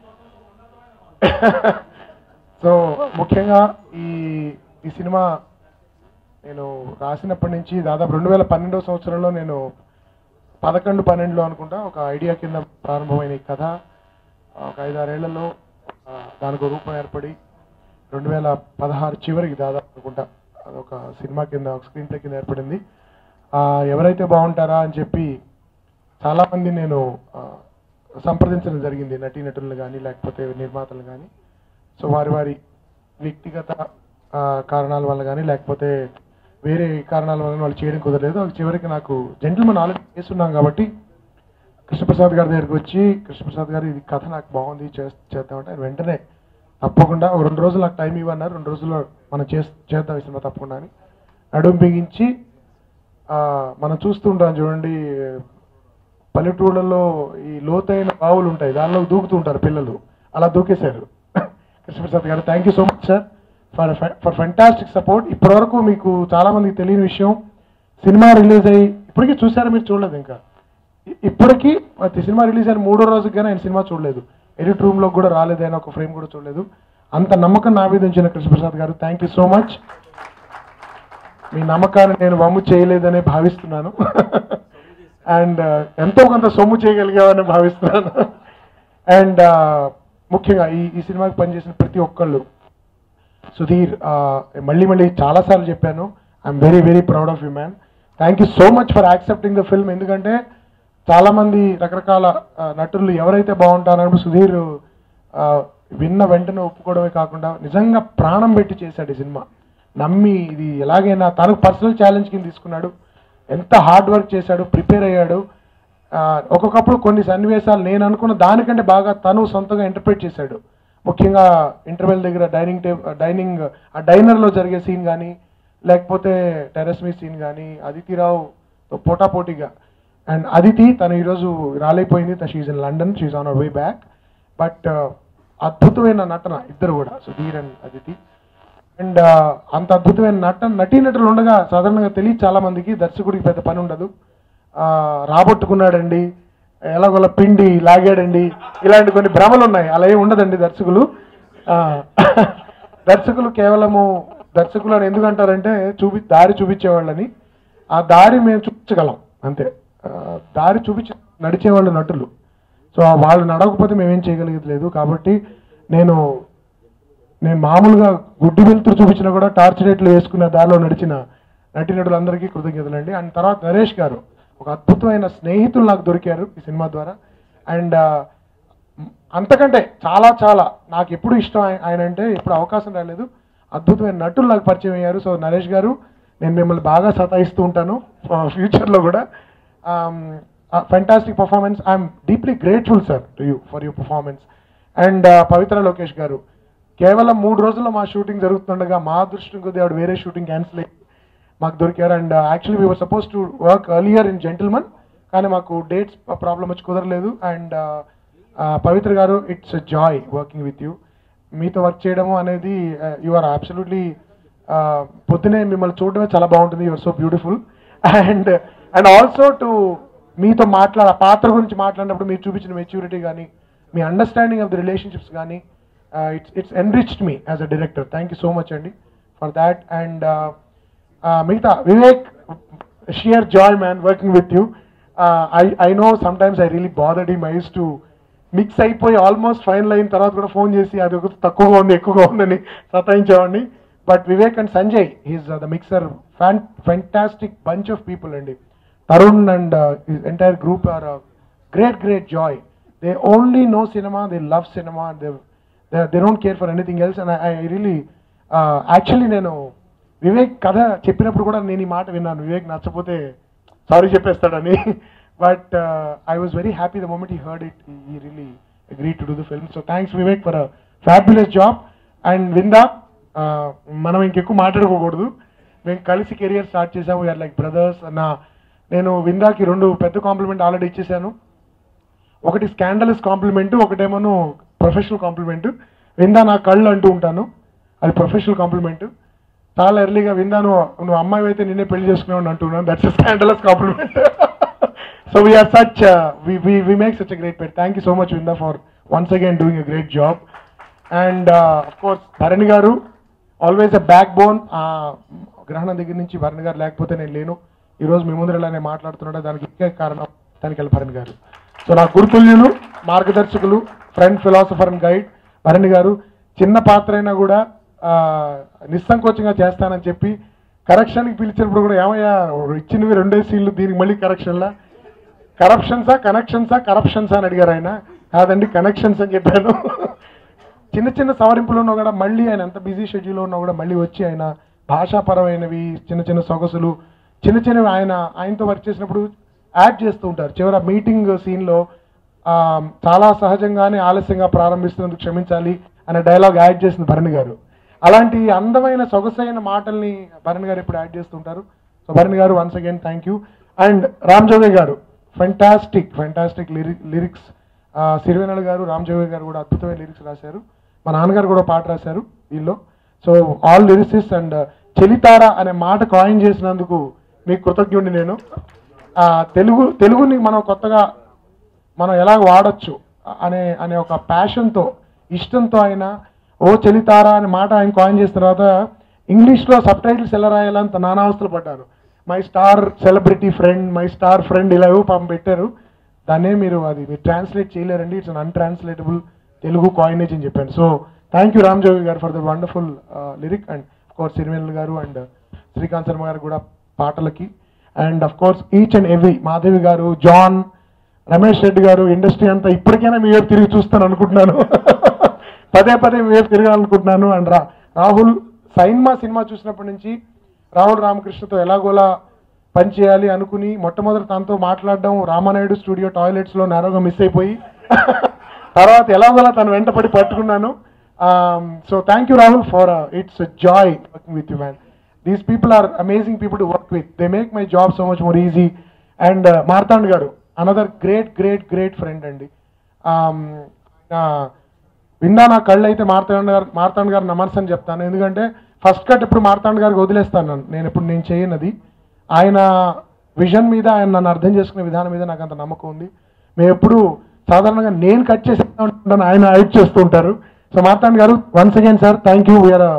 Speaker 4: సో ముఖ్యంగా ఈ ఈ సినిమా నేను రాసినప్పటి నుంచి దాదాపు రెండు వేల పన్నెండవ సంవత్సరంలో నేను పదకొండు పన్నెండులో అనుకుంటా ఒక ఐడియా కింద ప్రారంభమైన ఈ కథ ఒక ఐదారేళ్లలో ఆ, దానికి ఒక రూపం ఏర్పడి రెండు వేల పదహారు చివరికి దాదాపు అనుకుంటా అదొక సినిమా కింద ఒక స్క్రీన్ ప్లే కింద ఏర్పడింది ఆ, ఎవరైతే బాగుంటారా అని చెప్పి చాలామంది నేను ఆ, సంప్రదించడం జరిగింది నటీనటులను కానీ లేకపోతే నిర్మాతలు కానీ సో వారి వారి వ్యక్తిగత ఆ, కారణాల వల్ల కానీ లేకపోతే వేరే కారణాల వల్ల వాళ్ళు చేయడం కుదరలేదు అది చివరికి నాకు జెంటిల్మెన్ ఆల్రెడీ చేస్తున్నాం కాబట్టి కృష్ణప్రసాద్ గారి దగ్గరికి వచ్చి కృష్ణప్రసాద్ గారు ఇది కథ నాకు బాగుంది చేస్- చేద్దామంటే ఆయన వెంటనే తప్పకుండా ఒక రెండు రోజులు నాకు టైం ఇవ్వన్నారు రెండు రోజుల్లో మనం చేస్ చేద్దాం ఈ సినిమా తప్పకుండా అని నడుము బిగించి ఆ, మనం చూస్తూ ఉంటాం చూడండి పల్లెటూళ్ళలో ఈ లోతైన బావులు ఉంటాయి దానిలో దూకుతూ ఉంటారు పిల్లలు అలా దూకేశారు Krishna Prasad garu thank you so much sir for for fantastic support ఇప్పటివరకు మీకు చాలా మందికి తెలియని విషయం సినిమా రిలీజ్ అయ్యి ఇప్పటికీ చూసారా మీరు చూడలేదు ఇంకా ఇ- ఇప్పటికీ మరి సినిమా రిలీజ్ అయిన మూడో రోజుకి కానీ ఆయన సినిమా చూడలేదు ఎడిట్ రూమ్లో కూడా రాలేదైనా ఒక ఫ్రేమ్ కూడా చూడలేదు అంత నమ్మకం నా మీద ఉంచిన Krishna Prasad garu thank you so much మీ నమ్మకాన్ని నేను వమ్ము చేయలేదనే భావిస్తున్నాను అండ్ ఎంతో కొంత సొమ్ము చేయగలిగామని భావిస్తున్నాను అండ్ ముఖ్యంగా ఈ ఈ సినిమాకి పనిచేసిన ప్రతి ఒక్కళ్ళు సుధీర్ ఆ, మళ్ళీ మళ్ళీ చాలాసార్లు చెప్పాను I'm very very proud of you man thank you so much for accepting the film ఎందుకంటే చాలామంది రకరకాల ఆ, నటులు ఎవరైతే బాగుంటారని సుధీర్ ఆ, విన్న వెంటనే ఒప్పుకోవడమే కాకుండా నిజంగా ప్రాణం పెట్టి చేశాడు ఈ సినిమా నమ్మి ఇది ఎలాగైనా తనకు పర్సనల్ ఛాలెంజ్ కింద తీసుకున్నాడు ఎంత హార్డ్ వర్క్ చేశాడు ప్రిపేర్ అయ్యాడు ఆ, ఒక్కొక్కప్పుడు కొన్ని సన్నివేశాలు నేను అనుకున్న దానికంటే బాగా తను సొంతంగా ఇంటర్ప్రిట్ చేశాడు ముఖ్యంగా ఇంటర్వెల్ దగ్గర డైనింగ్ టేబుల్ డైనింగ్ ఆ డైనర్లో జరిగే సీన్ కానీ లేకపోతే టెరెస్ మీ సీన్ కానీ అదితిరావు పోటాపోటీగా అండ్ అదితి తను ఈరోజు రాలేకపోయింది she's in London she's on our way back but అద్భుతమైన నటన ఇద్దరు కూడా సుధీర్ అండ్ అదితి అండ్ అంత అద్భుతమైన నట నటీనటులు ఉండగా సాధారణంగా తెలియదు చాలా మందికి దర్శకుడికి పెద్ద పని ఉండదు ఆ, రాబట్టుకున్నాడండి ఎలాగోలా పిండి లాగాడండి ఇలాంటి కొన్ని భ్రమలు ఉన్నాయి అలా ఏమి ఉండదండి దర్శకులు ఆ, దర్శకులు కేవలము దర్శకులు అని ఎందుకంటారంటే చూపి దారి చూపించేవాళ్ళని ఆ దారి మేము చూపించగలం అంతే ఆ, దారి చూపించి నడిచేవాళ్ళు నటులు సో వాళ్ళు నడవకపోతే మేమేం చేయగలిగేది లేదు కాబట్టి నేను నేను మామూలుగా గుడ్డి వెలుతురు చూపించినా కూడా టార్చ్ లైట్లు వేసుకున్న దారిలో నడిచిన నటీనటులందరికీ కృతజ్ఞతలండి అండ్ తర్వాత నరేష్ గారు ఒక అద్భుతమైన స్నేహితులు నాకు దొరికారు ఈ సినిమా ద్వారా అండ్ అంతకంటే చాలా చాలా నాకు ఎప్పుడు ఇష్టం ఆయ- ఆయన అంటే ఎప్పుడు అవకాశం రాలేదు అద్భుతమైన నటులు నాకు పరిచయం అయ్యారు సో నరేష్ గారు నేను మిమ్మల్ని బాగా సతాయిస్తూ ఉంటాను ఫ్యూచర్లో కూడా fantastic performance I'm deeply grateful sir to you for your performance and Pavitra Lokesh garu కేవలం మూడు రోజుల్లో మా షూటింగ్ జరుగుతుండగా మా దృష్టి కొద్ది ఆవిడ వేరే షూటింగ్ క్యాన్సిల్ అయ్యి మాకు దొరికారు and actually we were suppose to work earlier in gentleman కానీ మాకు డేట్స్ ప్రాబ్లం వచ్చి కుదరలేదు and Pavitra garu it's joy working with you మీతో వర్క్ చేయడము అనేది యు ఆర్ అబ్సల్యూట్లీ పొద్దునే మిమ్మల్ని చూడడమే చాలా బాగుంటుంది your so beautiful and and also to మీతో మాట్లాడ ఆ పాత్ర గురించి మాట్లాడినప్పుడు మీరు చూపించిన మెచ్యూరిటీ కానీ మీ అండర్స్టాండింగ్ ఆఫ్ ది రిలేషన్షిప్స్ కానీ it's it's enriched me as a director thank you so much అండి ఫర్ దాట్ అండ్ మిగతా Vivek sheer joy man working with you I I know sometimes I really bothered ఈ మైస్ to mix అయిపోయి almost final అయిన తర్వాత కూడా phone చేసి అది ఒక తక్కువగా ఉంది ఎక్కువగా ఉందని సతాయించేవాడిని but Vivek and Sanjay is the mixer fan fantastic bunch of people అండి Tarun and entire group are great great joy they only know cinema they love cinema they they don't care for anything else and I really actually నేను వివేక్ కథ చెప్పినప్పుడు కూడా నేను ఈ మాట విన్నాను వివేక్ నచ్చపోతే సారీ చెప్పేస్తాడని but I was very happy the moment he heard it he really agree to do the film so thanks Vivek for fabulous job and Vinda మనం ఇంకెక్కువ మాట్లాడుకోకూడదు మేము కలిసి కెరియర్ స్టార్ట్ చేసాము వీఆర్ లైక్ బ్రదర్స్ అన్న నేను విందాకి రెండు పెద్ద కాంప్లిమెంట్ ఆల్రెడీ ఇచ్చేసాను ఒకటి స్కాండలస్ కాంప్లిమెంట్ ఒకటేమోను ప్రొఫెషనల్ కాంప్లిమెంట్ విందా నా కళ్ళు అంటూ ఉంటాను అది ప్రొఫెషనల్ కాంప్లిమెంట్ చాలా ఎర్లీగా విందా నువ్వు నువ్వు అమ్మాయి అయితే నిన్నే పెళ్లి చేసుకున్నావు అని అంటున్నాను that's scandalous compliment so we are such we make such a great pair thank you so much Vinda for once again doing a great job and of course Bharani garu always a back bone గ్రహణం దగ్గర నుంచి భరణి గారు లేకపోతే నేను లేను ఈ రోజు మీ ముందర ఇలానే మాట్లాడుతున్నాడు దానికి ముఖ్య కారణం తనికెళ్ళ భరణి గారు సో నా గురుతుల్యులు మార్గదర్శకులు friend philosopher and guide Bharani garu చిన్న పాత్ర అయినా కూడా ఆ, నిస్సంకోచంగా చేస్తానని చెప్పి కరెక్షన్కి పిలిచినప్పుడు కూడా ఏమయ్యా ఇచ్చినవి రెండే సీన్లు దీనికి మళ్ళీ కరెక్షన్లా కరప్షన్సా కనెక్షన్సా కరప్షన్సా అని అడిగారు ఆయన కాదండి కనెక్షన్స్ అని చెప్పాను చిన్న చిన్న సవరింపులు ఉన్నా కూడా మళ్ళీ ఆయన ఎంత బిజీ షెడ్యూల్ ఉన్నా కూడా మళ్ళీ వచ్చి ఆయన భాషాపరమైనవి చిన్న చిన్న సొగసులు చిన్న చిన్నవి ఆయన ఆయనతో వర్క్ చేసినప్పుడు యాడ్ చేస్తూ ఉంటారు చివర మీటింగ్ సీన్లో చాలా సహజంగానే ఆలస్యంగా ప్రారంభిస్తున్నందుకు క్షమించాలి అనే డైలాగ్ యాడ్ చేసింది భరణి గారు అలాంటి అందమైన సొగసైన మాటల్ని భరణి గారు ఇప్పుడు యాడ్ చేస్తుంటారు so Bharani garu once again thank you and Ram Jogi garu fantastic fantastic lyrics సిరివెనల్ గారు రామ్ జోగే గారు కూడా అద్భుతమైన లిరిక్స్ రాశారు మా నాన్నగారు కూడా పాట రాశారు వీళ్ళు సో ఆల్ లిరిసిస్ అండ్ చెలితార అనే మాట కాయిన్ చేసినందుకు మీకు కృతజ్ఞుడిని నేను ఆ, తెలుగు తెలుగుని మనం కొత్తగా మనం ఎలా వాడచ్చు అనే అనే ఒక ప్యాషన్తో ఇష్టంతో ఆయన ఓ చలితారా అనే మాట ఆయన కాయిన్ చేసిన తర్వాత ఇంగ్లీష్లో సబ్ టైటిల్స్ ఎలా రాయాలంత నానావస్థలు పడ్డాను my star celebrity friend my star friend ఇలా ఏవో పాపం పెట్టారు దాన్నే మీరు అది మీరు ట్రాన్స్లేట్ చేయలేరండి it's an untranslatable Telugu coinage అని చెప్పాను so thank you Ram Jogi garu for the wonderful lyric and of course Sirivennela garu and Srikanth Sharma garu కూడా పాటలకి and of course each and every Madhavi garu John Ramesh Reddy గారు ఇండస్ట్రీ అంతా ఇప్పటికైనా మీ వైపు తిరిగి చూస్తాను అనుకుంటున్నాను పదే పదే మీ వైపు తిరగాలనుకుంటున్నాను అండ్ రా రాహుల్ సైన్మా సినిమా చూసినప్పటి నుంచి రాహుల్ రామకృష్ణతో ఎలాగోలా పనిచేయాలి అనుకుని మొట్టమొదటి తనతో మాట్లాడడం రామానాయుడు స్టూడియో టాయిలెట్స్లో నేరోగా మిస్ అయిపోయి తర్వాత ఎలాగోలా తను వెంటపడి పట్టుకున్నాను so thank you Rahul for it's joy working with you man these people are amazing people to work with they make my job so much more easy and Martand garu another great great great friend అండి Um, ఆ, విన్నా నా కళ్ళు అయితే మార్తాండ్ గారు మార్తాండ్ గారు నమర్స్ అని చెప్తాను ఎందుకంటే ఫస్ట్ కట్ ఇప్పుడు మార్తాండ్ గారికి వదిలేస్తాను నన్ను. నేను ఇప్పుడు నేను చేయనది ఆయన విజన్ మీద ఆయన నన్ను అర్థం చేసుకునే విధానం మీద నాకు అంత నమ్మకం ఉంది మేము ఎప్పుడు సాధారణంగా నేను కట్ చేసి ఉంటాను ఆయన హైట్ చేస్తూ ఉంటారు so Martand garu once again sir thank you we're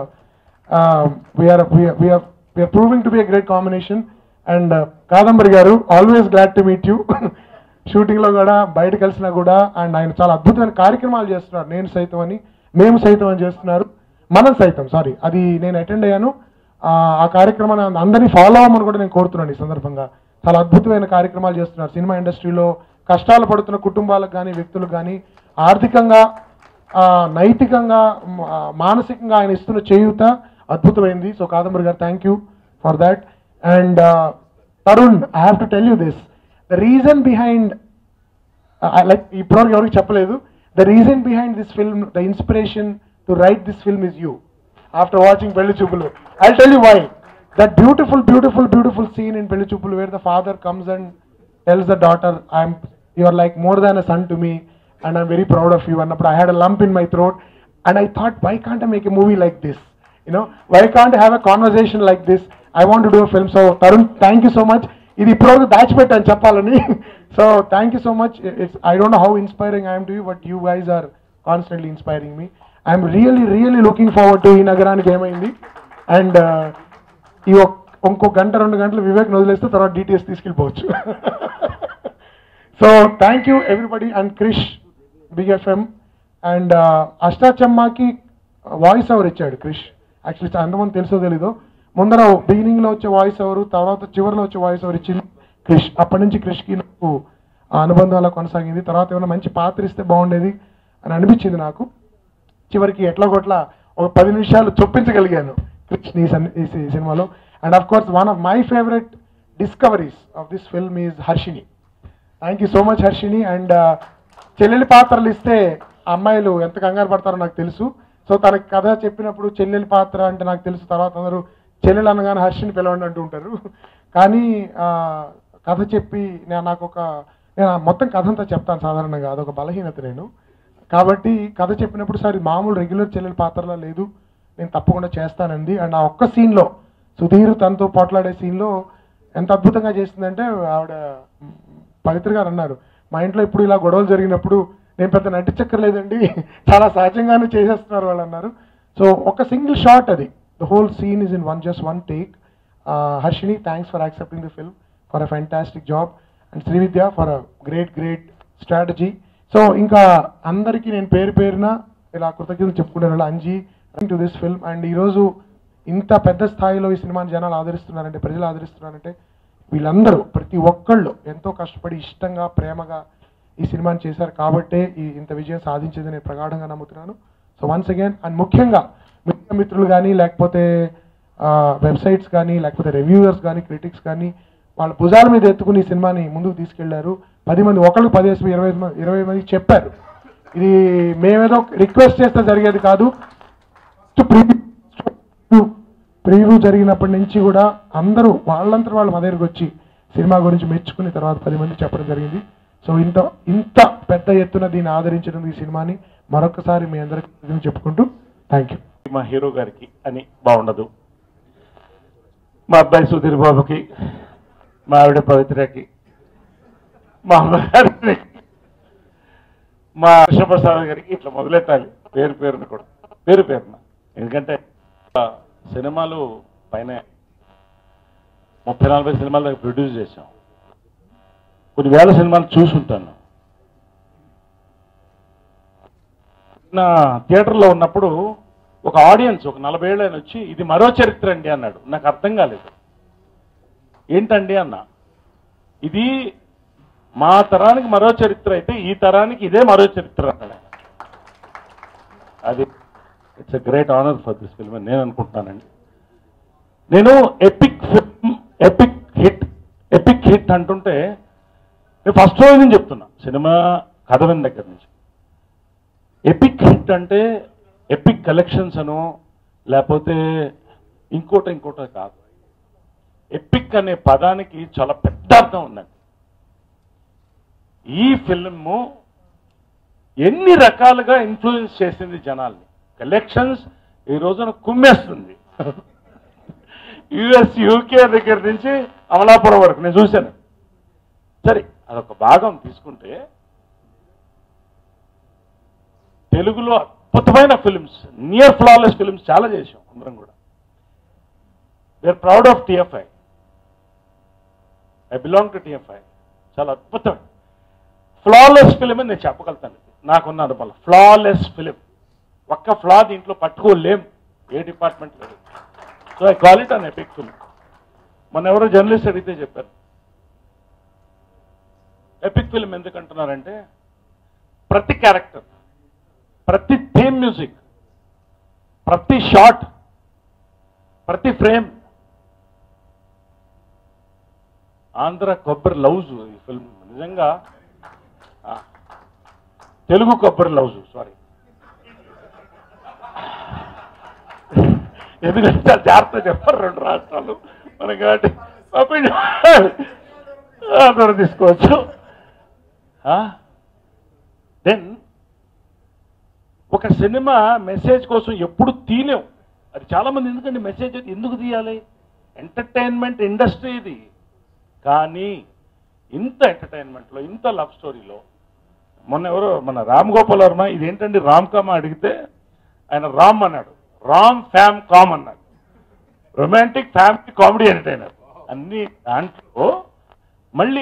Speaker 4: we're we're proving to be a great combination and Kadambari garu always glad to meet you shooting లో కూడా బయట కలిసినా కూడా అండ్ ఆయన చాలా అద్భుతమైన కార్యక్రమాలు చేస్తున్నారు నేను సైతం అని మేము సైతం అని చేస్తున్నారు మనం సైతం సారీ అది నేను అటెండ్ అయ్యాను ఆ, ఆ కార్యక్రమాన్ని అందరినీ ఫాలో అవ్వమని కూడా నేను కోరుతున్నాను ఈ సందర్భంగా చాలా అద్భుతమైన కార్యక్రమాలు చేస్తున్నారు సినిమా ఇండస్ట్రీలో కష్టాలు పడుతున్న కుటుంబాలకు కానీ వ్యక్తులకు కానీ ఆర్థికంగా ఆ, నైతికంగా మ- ఆ, మానసికంగా ఆయన ఇస్తున్న చేయూత అద్భుతమైంది so Kadambari garu thank you for that and Tarun I have to tell you this the reason behind like ఇప్పటివరకు ఎవరికి చెప్పలేదు the reason behind this film the inspiration to write this film is you after watching Pelli Choopulu I tell you why that beautiful beautiful beautiful scene in Pelli Choopulu where the father comes and tells the daughter I'm you are like more than a son to me and I'm very proud of you అన్నప్పుడు I had a lump in my throat and I thought why can't I make a movie like this you know why can't I have a conversation like this i want to do a film so tarun thank you so much ఇది ఇప్పటివరకు దాచిపెట్టాను చెప్పాలని so thank you so much it's I don't know how inspiring I'm to you but you guys are constantly inspiring me I'm really really looking forward to ఈ నగరానికి ఏమైంది and ఈ ఒక్- ఇంకో గంట రెండు గంటలు వివేక్ వదిలేస్తే తర్వాత డీటెయిల్స్ తీసుకెళ్ళిపోవచ్చు so thank you everybody and Krish big FM and అష్టాచమ్మాకి వాయిస్ ఓవర్ ఇచ్చాడు క్రిష్ యాక్చువల్లీ ఎంతమంది తెలుసో తెలీదు ముందర బిగినింగ్ లో వచ్చే వాయిస్ ఓవర్ తర్వాత చివరిలో వచ్చే వాయిస్ ఓవర్ ఇచ్చింది క్రిష్ అప్పటి నుంచి క్రిష్కి నాకు ఆ అనుబంధం అలా కొనసాగింది తర్వాత ఏమైనా మంచి పాత్ర ఇస్తే బాగుండేది అని అనిపించింది నాకు చివరికి ఎట్లా కొట్లా ఒక పది నిమిషాలు చొప్పించగలిగాను క్రిష్ ఈ సన్- ఈ సి- సినిమాలో and of course one of my favourite discoveries of this film is Harshini thank you so much Harshini and చెల్లెలి పాత్రలు ఇస్తే ఆ అమ్మాయిలు ఎంత కంగారు పడతారో నాకు తెలుసు సో తనకి కథ చెప్పినప్పుడు చెల్లెలి పాత్ర అంటే నాకు తెలుసు తర్వాత అందరూ చెల్లెలు అనగానే హర్షిని పిలవండి అంటూ ఉంటారు కానీ ఆ, కథ చెప్పి నేను నాకు ఒక నేను ఆ మొత్తం కథ అంతా చెప్తాను సాధారణంగా అదొక బలహీనత నేను కాబట్టి కథ చెప్పినప్పుడు సార్ ఇది మామూలు రెగ్యులర్ చెల్లెల పాత్రలా లేదు నేను తప్పకుండా చేస్తానంది అండ్ ఆ ఒక్క సీన్లో సుధీర్ తనతో పోట్లాడే సీన్లో ఎంత అద్భుతంగా చేసిందంటే ఆవిడ మ్, పవిత్ర గారు అన్నారు మా ఇంట్లో ఇప్పుడు ఇలా గొడవలు జరిగినప్పుడు నేను పెద్ద నటించక్కర్లేదండి చాలా సహజంగానే చేసేస్తున్నారు వాళ్ళు అన్నారు సో ఒక సింగిల్ షాట్ అది the whole scene is in one just one take Harshini thanks for accepting the film for a fantastic job and Srividya for a great great strategy so ఇంకా అందరికీ నేను పేరు పేరున ఇలా కృతజ్ఞతలు చెప్పుకుంటాను Anji to this film and ఈరోజు ఇంత పెద్ద స్థాయిలో ఈ సినిమాని జనాలు ఆదరిస్తున్నారంటే ప్రజలు ఆదరిస్తున్నారంటే వీళ్ళందరూ ప్రతి ఒక్కళ్ళు ఎంతో కష్టపడి ఇష్టంగా ప్రేమగా ఈ సినిమాని చేశారు కాబట్టే ఈ ఇంత విజయం సాధించింది నేను ప్రగాఢంగా నమ్ముతున్నాను సో వన్స్ అగైన్ అండ్ ముఖ్యంగా మిగతా మిత్రులు కానీ లేకపోతే వెబ్సైట్స్ కానీ లేకపోతే రివ్యూవర్స్ కానీ క్రిటిక్స్ కానీ వాళ్ళ భుజాల మీద ఎత్తుకుని ఈ సినిమాని ముందుకు తీసుకెళ్లారు పది మంది ఒకళ్ళు పదిహేసి ఇరవై ఐదు మంది ఇరవై మంది చెప్పారు ఇది మేమేదో రిక్వెస్ట్ చేస్తే జరిగేది కాదు ప్రివ్యూ ప్రివ్యూ జరిగినప్పటి నుంచి కూడా అందరూ వాళ్ళంతా వాళ్ళు మా దగ్గరికి వచ్చి సినిమా గురించి మెచ్చుకుని తర్వాత పది మంది చెప్పడం జరిగింది సో ఇంత ఇంత పెద్ద ఎత్తున దీన్ని ఆదరించడం ఈ సినిమాని మరొకసారి మీ అందరికీ చెప్పుకుంటూ థ్యాంక్ యూ
Speaker 10: మా హీరో గారికి అని బాగుండదు మా అబ్బాయి సుధీర్ బాబుకి మా ఆవిడ పవిత్రకి మా అమ్మగారికి మా కృష్ణప్రసాద్ గారికి ఇట్లా మొదలెట్టాలి పేరు పేరున కూడా పేరు పేరున ఎందుకంటే ఆ, సినిమాలు పైన ముప్పై నలభై సినిమాల దగ్గర ప్రొడ్యూస్ చేశాం కొన్ని వేల సినిమాలు చూసుంటాను నా థియేటర్లో ఉన్నప్పుడు ఒక ఆడియన్స్ ఒక నలభై ఏళ్ళు ఆయన వచ్చి ఇది మరో చరిత్ర అండి అన్నాడు నాకు అర్థం కాలేదు ఏంటండి అన్న ఇది మా తరానికి మరో చరిత్ర అయితే ఈ తరానికి ఇదే మరో చరిత్ర అన్నాడు ఆయన. అది it's a great honour for this film నేను అనుకుంటున్నానండి నేను epic film epic hit epic hit అంటుంటే నేను ఫస్ట్ రోజు నుంచి చెప్తున్నా సినిమా కథ విన్న దగ్గర నుంచి ఎపిక్ హిట్ అంటే ఎపిక్ కలెక్షన్స్ అనో లేకపోతే ఇంకోటి ఇంకోటి కాదు ఎపిక్ అనే పదానికి చాలా పెద్ద అర్థం ఉందండి ఈ ఫిల్ము ఎన్ని రకాలుగా ఇన్ఫ్లుయెన్స్ చేసింది జనాల్ని కలెక్షన్స్ ఈ రోజున కుమ్మేస్తుంది యుఎస్ యూకే దగ్గర నుంచి అమలాపురం వరకు నేను చూశాను సరే అదొక భాగం తీసుకుంటే తెలుగులో అద్భుతమైన ఫిల్మ్స్ నియర్ ఫ్లాలెస్ ఫిల్మ్స్ చాలా చేసాం అందరం కూడా we're proud of TFI I belong to TFI చాలా అద్భుతం ఫ్లాలెస్ ఫిలిం అని నేను చెప్పగలుగుతాను నాకున్న అనుభవం ఫ్లాలెస్ ఫిలిం ఒక్క ఫ్లా దీంట్లో పట్టుకోలేం ఏ డిపార్ట్మెంట్ లేదు so I call it an epic film మన ఎవరో జర్నలిస్ట్ అడిగితే చెప్పారు ఎపిక్ ఫిలిం ఎందుకు అంటున్నారంటే ప్రతి క్యారెక్టర్ ప్రతి థీమ్ మ్యూజిక్ ప్రతి షాట్ ప్రతి ఫ్రేమ్ ఆంధ్ర కొబ్బరి లవ్స్ ఈ ఫిల్మ్ నిజంగా ఆ, తెలుగు కొబ్బరి లవ్స్ సారీ ఎందుకంటే చాలా జాగ్రత్త చెప్పారు రెండు రాష్ట్రాలు మన కాబట్టి అందరూ తీసుకోవచ్చు దెన్ ఒక సినిమా మెసేజ్ కోసం ఎప్పుడు తీలేం అది చాలా మంది ఎందుకంటే మెసేజ్ ఎందుకు తీయాలి ఎంటర్టైన్మెంట్ ఇండస్ట్రీ ఇది కానీ ఇంత ఎంటర్టైన్మెంట్లో ఇంత లవ్ స్టోరీలో మొన్న ఎవరో మన రామ్ గోపాల్ వర్మ ఇదేంటండి రామ్ కామ్ అడిగితే ఆయన రామ్ అన్నాడు రామ్ ఫ్యామ్ కామ్ అన్నాడు రొమాంటిక్ ఫ్యామిలీ కామెడీ ఎంటర్టైనర్ అన్ని దాంట్లో మళ్ళీ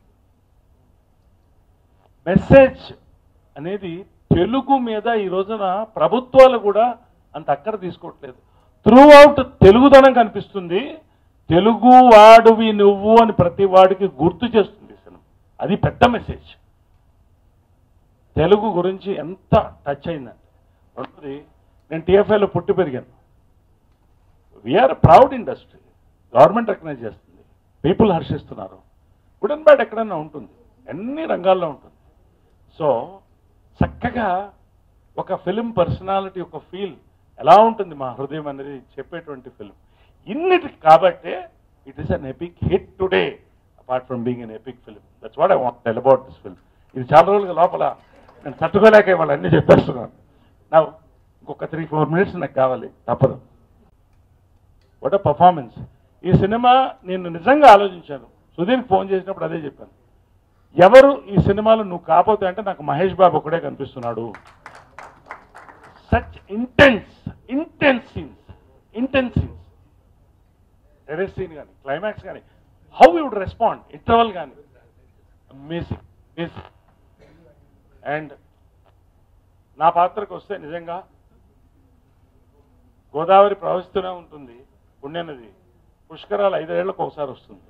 Speaker 10: మెసేజ్ అనేది తెలుగు మీద ఈ రోజున ప్రభుత్వాలు కూడా అంత అక్కర తీసుకోవట్లేదు త్రూ అవుట్ తెలుగుదనం కనిపిస్తుంది తెలుగు వాడువి నువ్వు అని ప్రతి వాడికి గుర్తు చేస్తుంది ఈ సినిమా అది పెద్ద మెసేజ్ తెలుగు గురించి ఎంత టచ్ అయిందంటే రెండోది నేను టీఎఫ్ఐలో పుట్టి పెరిగాను we're proud industry government recognize చేస్తుంది పీపుల్ హర్షిస్తున్నారు గుడ్ అండ్ బ్యాడ్ ఎక్కడైనా ఉంటుంది అన్ని రంగాల్లో ఉంటుంది సో చక్కగా ఒక ఫిలిం పర్సనాలిటీ ఒక ఫీల్ ఎలా ఉంటుంది మా హృదయం అనేది చెప్పేటువంటి ఫిలిం ఇన్నిటి కాబట్టే it is an epic hit today apart from being an epic film that's what I want tell about this film ఇది చాలా రోజులుగా లోపల నేను తట్టుకోలేక ఇవాళ అన్ని చెప్పేస్తున్నాను నా ఇంకొక త్రీ ఫోర్ మినిట్స్ నాకు కావాలి తప్పదు వాట్ అ పర్ఫార్మెన్స్ ఈ సినిమా నేను నిజంగా ఆలోచించాను సుధీర్ ఫోన్ చేసినప్పుడు అదే చెప్పాను ఎవరు ఈ సినిమాలో నువ్వు కాపోతే అంటే నాకు మహేష్ బాబు ఒకడే కనిపిస్తున్నాడు such intense intense scenes intense scenes terrace scene కానీ క్లైమాక్స్ కానీ how you would respond interval కానీ అమేజింగ్ అమేజింగ్ అండ్ నా పాత్రకు వస్తే నిజంగా గోదావరి ప్రవహిస్తూనే ఉంటుంది పుణ్యనది పుష్కరాలు ఐదేళ్లకు ఒకసారి వస్తుంది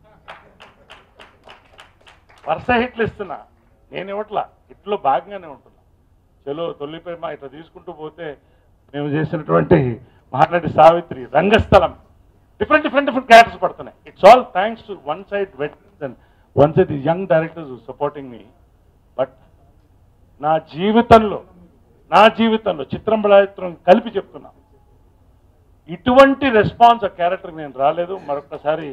Speaker 10: వరుస హిట్లు ఇస్తున్నా నేను ఇవ్వట్లా హిట్లో భాగంగానే ఉంటున్నా చలో తొలి ప్రేమ ఇట్లా తీసుకుంటూ పోతే మేము చేసినటువంటి మాట్లాడి Savitri Rangasthalam different different different characters పడుతున్నాయి it's all thanks to one side vet and one side ఈ young directors supporting me but నా జీవితంలో నా జీవితంలో చిత్రం బలాచిత్రం కలిపి చెప్తున్నా ఇటువంటి రెస్పాన్స్ ఆ క్యారెక్టర్ నేను రాలేదు మరొకసారి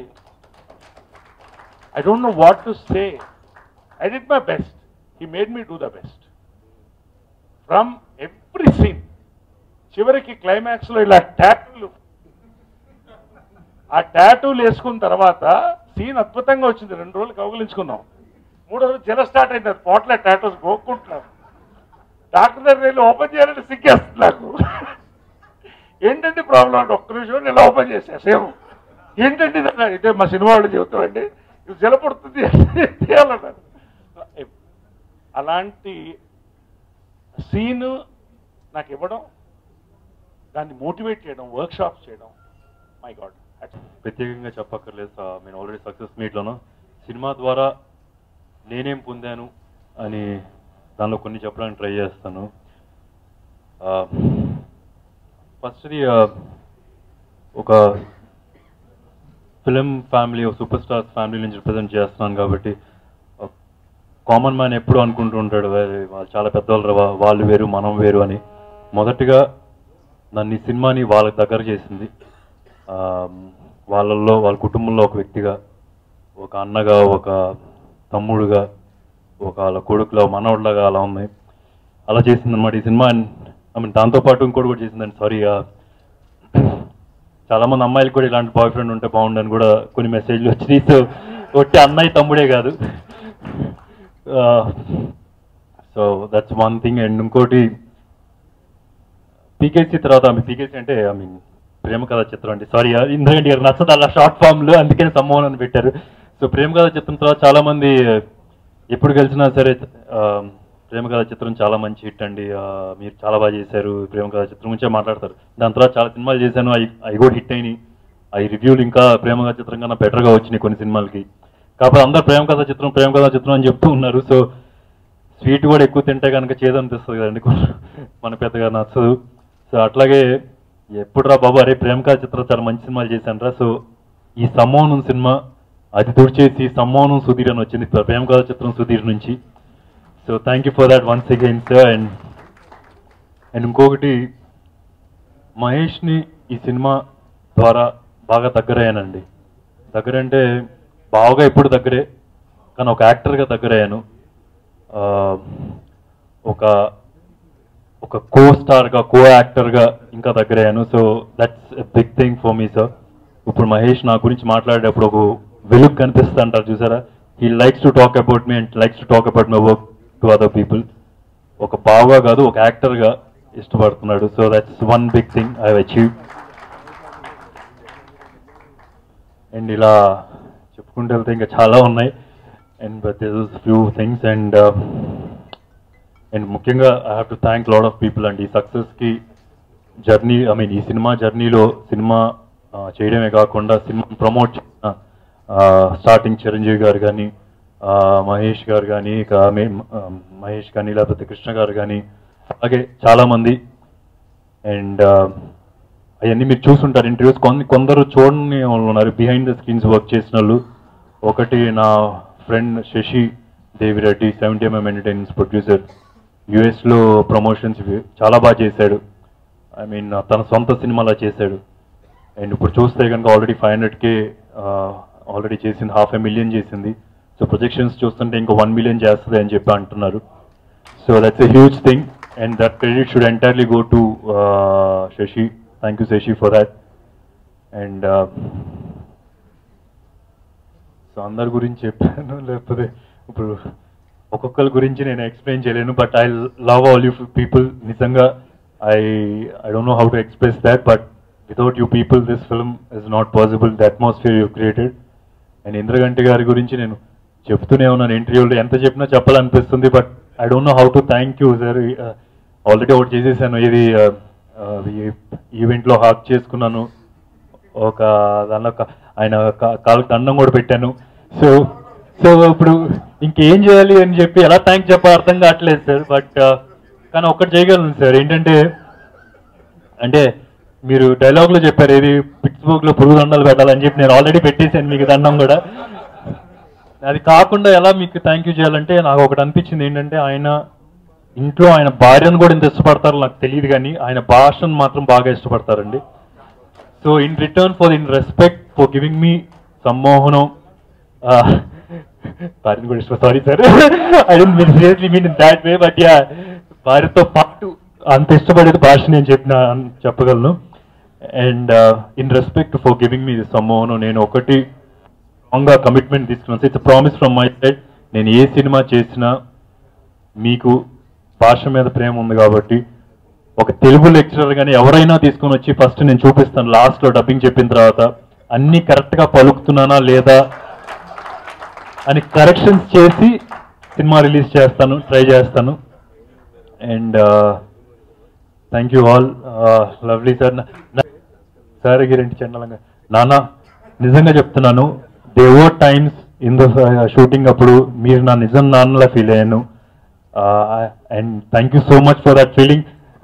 Speaker 10: I don't know what to say I did my best he made me do the best from every scene చివరికి క్లైమాక్స్ లో ఇలా ట్యాటూలు ఆ ట్యాటూలు వేసుకున్న తర్వాత సీన్ అద్భుతంగా వచ్చింది రెండు రోజులు కౌగులించుకున్నాం మూడో రోజు జల స్టార్ట్ అయింది అది పోట్ల టాటూస్ గోక్కుంటున్నారు డాక్టర్ దగ్గర వెళ్ళి ఓపెన్ చేయాలంటే సిగ్గేస్తుంది నాకు ఏంటండి ప్రాబ్లం అంటే ఒక్క నిమిషం నేను ఓపెన్ చేసా సేమ్ ఏంటండి ఇది అన్నాడు. అంటే మా సినిమా వాళ్ళు చెబుతామండి ఇది జలపడుతుంది చేయాలన్నారు అలాంటి సీన్ నాకు ఇవ్వడం దాన్ని మోటివేట్ చేయడం వర్క్ షాప్స్ చేయడం మై గాడ్
Speaker 11: ప్రత్యేకంగా చెప్పక్కర్లేదు సార్ నేను ఆల్రెడీ సక్సెస్ మీట్లోను సినిమా ద్వారా నేనేం పొందాను అని దానిలో కొన్ని చెప్పడానికి ట్రై చేస్తాను ఫస్ట్ది ఒక ఫిలిం ఫ్యామిలీ ఒక సూపర్ స్టార్స్ ఫ్యామిలీ నుంచి రిప్రజెంట్ చేస్తున్నాను కాబట్టి కామన్ మ్యాన్ ఎప్పుడు అనుకుంటూ ఉంటాడు "వే- వాళ్ళు చాలా పెద్దవాళ్ళు రా, వా- వాళ్ళు వేరు మనం వేరు అని మొదటిగా నన్ను ఈ సినిమాని వాళ్ళకి దగ్గర చేసింది ఆ, వాళ్ళల్లో వాళ్ళ కుటుంబంలో ఒక వ్యక్తిగా ఒక అన్నగా ఒక తమ్ముడుగా ఒక వాళ్ళ కొడుకులో మనవడిలాగా అలా ఉంది అలా చేసింది అనమాట ఈ సినిమా ఐ మీన్ దాంతోపాటు ఇంకోటి కూడా చేసిందండి సారీ చాలా మంది అమ్మాయిలు కూడా ఇలాంటి బాయ్ ఫ్రెండ్ ఉంటే బాగుండని కూడా కొన్ని మెసేజ్లు వచ్చినాయి సో ఒట్టి అన్నయ్య తమ్ముడే కాదు so that's one thing and ఇంకోటి పీకేసీ తర్వాత పీకేసీ అంటే ఐ మీన్ ప్రేమ కథ చిత్రం అండి సారీ ఇంద్రగంటి గారు నచ్చదు అలా షార్ట్ ఫామ్ లో అందుకని సమ్మోహన్ అని పెట్టారు సో ప్రేమ కథ చిత్రం తర్వాత చాలా మంది ఎప్పుడు కలిసినా సరే ఆ, ప్రేమ కథ చిత్రం చాలా మంచి హిట్ అండి ఆ, మీరు చాలా బాగా చేశారు ప్రేమ కథ చిత్రం గురించే మాట్లాడతారు దాని తర్వాత చాలా సినిమాలు చేశాను అవి అవి కూడా హిట్ అయినాయి అవి రివ్యూలు ఇంకా ప్రేమ కథ చిత్రం కన్నా బెటర్గా వచ్చినాయి కొన్ని సినిమాలకి కాకపోతే అందరు ప్రేమ కథ చిత్రం ప్రేమ కథ చిత్రం అని చెప్తూ ఉన్నారు సో స్వీట్ కూడా ఎక్కువ తింటే కనుక చేదనిపిస్తుంది కదండి కొంచెం మన పెద్దగా నచ్చదు సో అట్లాగే ఎప్పుడు రా బాబు అరే ప్రేమ కథ చిత్రం చాలా మంచి సినిమాలు చేశాను రా సో ఈ సమ్మోహనం సినిమా అది తుడిచేసి సమ్మోహనం సుధీర్ అని వచ్చింది ప్రేమ కథ చిత్రం సుధీర్ నుంచి so thank you for that once again sir and and ఇంకొకటి మహేష్ని ఈ సినిమా ద్వారా బాగా దగ్గరయ్యానండి దగ్గర అంటే బాగా ఎప్పుడు దగ్గరే కానీ ఒక యాక్టర్గా దగ్గరయ్యాను ఆ, ఒక ఒక కో స్టార్గా కో యాక్టర్గా ఇంకా దగ్గరయ్యాను so that's a big thing for me sir ఇప్పుడు మహేష్ నా గురించి మాట్లాడేటప్పుడు ఒక వెలుగు కనిపిస్తా అంటారు చూసారా he likes to talk about me and likes to talk about my work to other people ఒక బావుగా కాదు ఒక యాక్టర్గా ఇష్టపడుతున్నాడు so that's one big thing I achieve and ఇలా చెప్పుకుంటూ వెళ్తే ఇంకా చాలా ఉన్నాయి and but this few things and and ముఖ్యంగా I have to thank load of people and ఈ సక్సెస్కి జర్నీ ఐ మీన్ ఈ సినిమా జర్నీలో సినిమా ఆ, చేయడమే కాకుండా సినిమా ప్రమోట్ చేసిన స్టార్టింగ్ చిరంజీవి గారు కానీ మహేష్ గారు కానీ ఇక మే- ఆ, మహేష్ కానీ లేకపోతే కృష్ణ గారు కానీ అలాగే చాలామంది అండ్ అవన్నీ మీరు చూసుంటారు ఇంటర్వ్యూస్ కొన్ని కొందరు చూడని వాళ్ళు ఉన్నారు బిహైండ్ ద స్క్రీన్స్ వర్క్ చేసిన వాళ్ళు ఒకటి నా friend Shashi Devireddy seventy MM entertainments producer యుఎస్లో ప్రమోషన్స్ చాలా బాగా చేశాడు ఐ మీన్ తన సొంత సినిమాలా చేశాడు అండ్ ఇప్పుడు చూస్తే కనుక ఆల్రెడీ ఫైవ్ హండ్రెడ్కే ఆల్రెడీ చేసింది హాఫ్ ఎ మిలియన్ చేసింది సో ప్రొజెక్షన్స్ చూస్తుంటే ఇంకా వన్ మిలియన్ చేస్తుంది అని చెప్పి అంటున్నారు so that's a huge thing and that credit should entirely go to Shashi thank you Shashi for that and so అందరి గురించి చెప్పాను లేకపోతే ఇప్పుడు ఒక్కొక్కరి గురించి నేను ఎక్స్ప్లెయిన్ చేయలేను but I love all you people నిజంగా I I don't know how to express that but without you people this film is not possible the atmosphere you created and Indraganti గారి గురించి నేను చెప్తూనే ఉన్నాను ఇంటర్వ్యూలో ఎంత చెప్పినా చెప్పాలనిపిస్తుంది but I don't know how to thank you sir already ఒకటి చేసేసాను ఇది ఈవెంట్లో హాక్ చేసుకున్నాను ఒక దానిలో క- ఆయన కా- కాళ్ళకి దండం కూడా పెట్టాను సో సో ఇప్పుడు ఇంకేం చేయాలి అని చెప్పి ఎలా థ్యాంక్ చెప్పాలి అర్థం కావట్లేదు సార్ బట్ కానీ ఒక్కటి చేయగలను సార్ ఏంటంటే అంటే మీరు డైలాగ్ లో చెప్పారు ఏది పిట్స్బర్గ్ లో పురుగు దండాలు పెట్టాలని చెప్పి నేను ఆల్రెడీ పెట్టేశాను మీకు దండం కూడా అది కాకుండా ఎలా మీకు థ్యాంక్ యూ చేయాలంటే నాకు ఒకటి అనిపించింది ఏంటంటే ఆయన ఇంట్లో ఆయన భార్యను కూడా ఇంత ఇష్టపడతారో నాకు తెలియదు కానీ ఆయన భాషను మాత్రం బాగా ఇష్టపడతారండి so in return for in respect for giving me Sammohanam భార్యను కూడా ఇష్టం sorry sir I don't mean seriously mean in that way but yeah భార్యతో పాటు అంత ఇష్టపడేది భాష నేను చెప్పిన చెప్పగలను and in respect for giving me Sammohanam నేను ఒకటి స్ట్రాంగ్గా కమిట్మెంట్ తీసుకున్నాను it's promise from my side నేను ఏ సినిమా చేసినా మీకు భాష మీద ప్రేమ ఉంది కాబట్టి ఒక తెలుగు లెక్చరర్ కానీ ఎవరైనా తీసుకొని వచ్చి ఫస్ట్ నేను చూపిస్తాను లాస్ట్లో డబ్బింగ్ చెప్పిన తర్వాత అన్ని కరెక్ట్గా పలుకుతున్నానా లేదా అని కరెక్షన్స్ చేసి సినిమా రిలీజ్ చేస్తాను ట్రై చేస్తాను and thank you all lovely sir sir గిరేంటి చండలంగా నాన్న నిజంగా చెప్తున్నాను దేవో టైమ్స్ ఇన్ ద షూటింగ్ అప్పుడు మీరు నా నిజం నాన్నలా ఫీల్ అయ్యాను and thank you so much for that feeling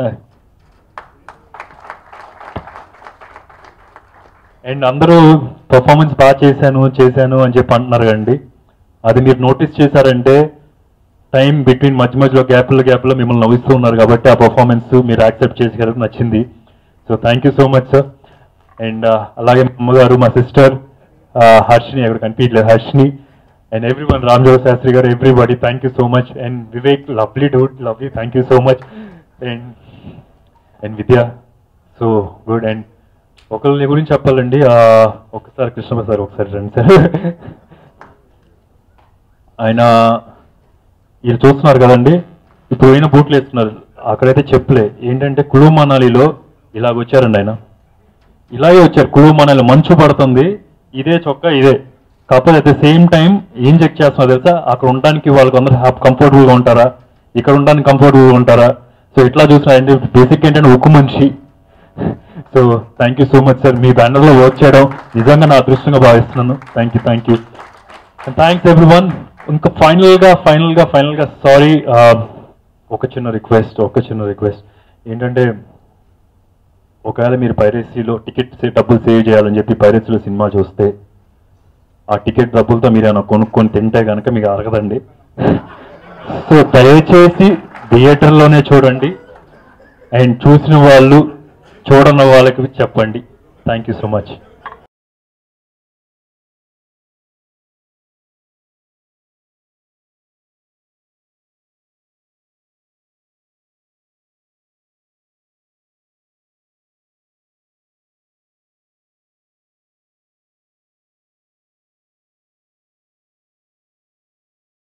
Speaker 11: and అందరూ పర్ఫార్మెన్స్ బాగా చేశాను చేశాను అని చెప్పి అంటున్నారు కండి అది మీరు నోటీస్ చేశారంటే టైం బిట్వీన్ మధ్య మధ్యలో గ్యాప్లో గ్యాప్లో మిమ్మల్ని నవ్విస్తూ ఉన్నారు కాబట్టి ఆ పర్ఫార్మెన్స్ మీరు యాక్సెప్ట్ చేసి నచ్చింది so thank you so much sir and అలాగే మా అమ్మగారు మా సిస్టర్ హర్షిని అక్కడ కనిపించలేదు Harshini and every one Ramjoga Sastry garu everybody thank you so much and Vivek lovely dude lovely thank you so much and and Vidya so good and ఒకళ్ళని గురించి చెప్పాలండి ఆ, ఒకసారి కృష్ణ సార్ ఒకసారి రండి సార్ ఆయన వీళ్ళు చూస్తున్నారు కదండి ఇప్పుడు పోయిన బూట్లు వేస్తున్నారు అక్కడైతే చెప్పులే ఏంటంటే కుళు మనాలిలో ఇలాగ వచ్చారండి ఆయన ఇలాగే వచ్చారు కుళు మనాలి మంచు పడుతుంది ఇదే చొక్కా ఇదే కాకపోతే అట్ ద సేమ్ టైం ఏం చెక్ చేస్తున్నారు తెలుసా అక్కడ ఉండడానికి వాళ్ళకి అందరూ కంఫర్టబుల్ గా ఉంటారా ఇక్కడ ఉండడానికి కంఫర్టబుల్ గా ఉంటారా సో ఇట్లా చూసినారంటే బేసిక్ ఏంటంటే ఉక్కు మనిషి so thank you so much sir మీ బ్యానర్ లో వర్క్ చేయడం నిజంగా నా అదృష్టంగా భావిస్తున్నాను thank you thank you thanks every one ఇంకా ఫైనల్ గా ఫైనల్ గా ఫైనల్ గా సారీ ఒక చిన్న రిక్వెస్ట్ ఒక చిన్న రిక్వెస్ట్ ఏంటంటే ఒకవేళ మీరు పైరసీలో టికెట్ డబ్బులు సేవ్ చేయాలని చెప్పి పైరసీలో సినిమా చూస్తే ఆ టికెట్ డబ్బులతో మీరు ఏమైనా కొనుక్కొని తింటే కనుక మీకు అరగదండి సో దయచేసి థియేటర్లోనే చూడండి అండ్ చూసిన వాళ్ళు చూడని వాళ్ళకి చెప్పండి థ్యాంక్ యూ సో మచ్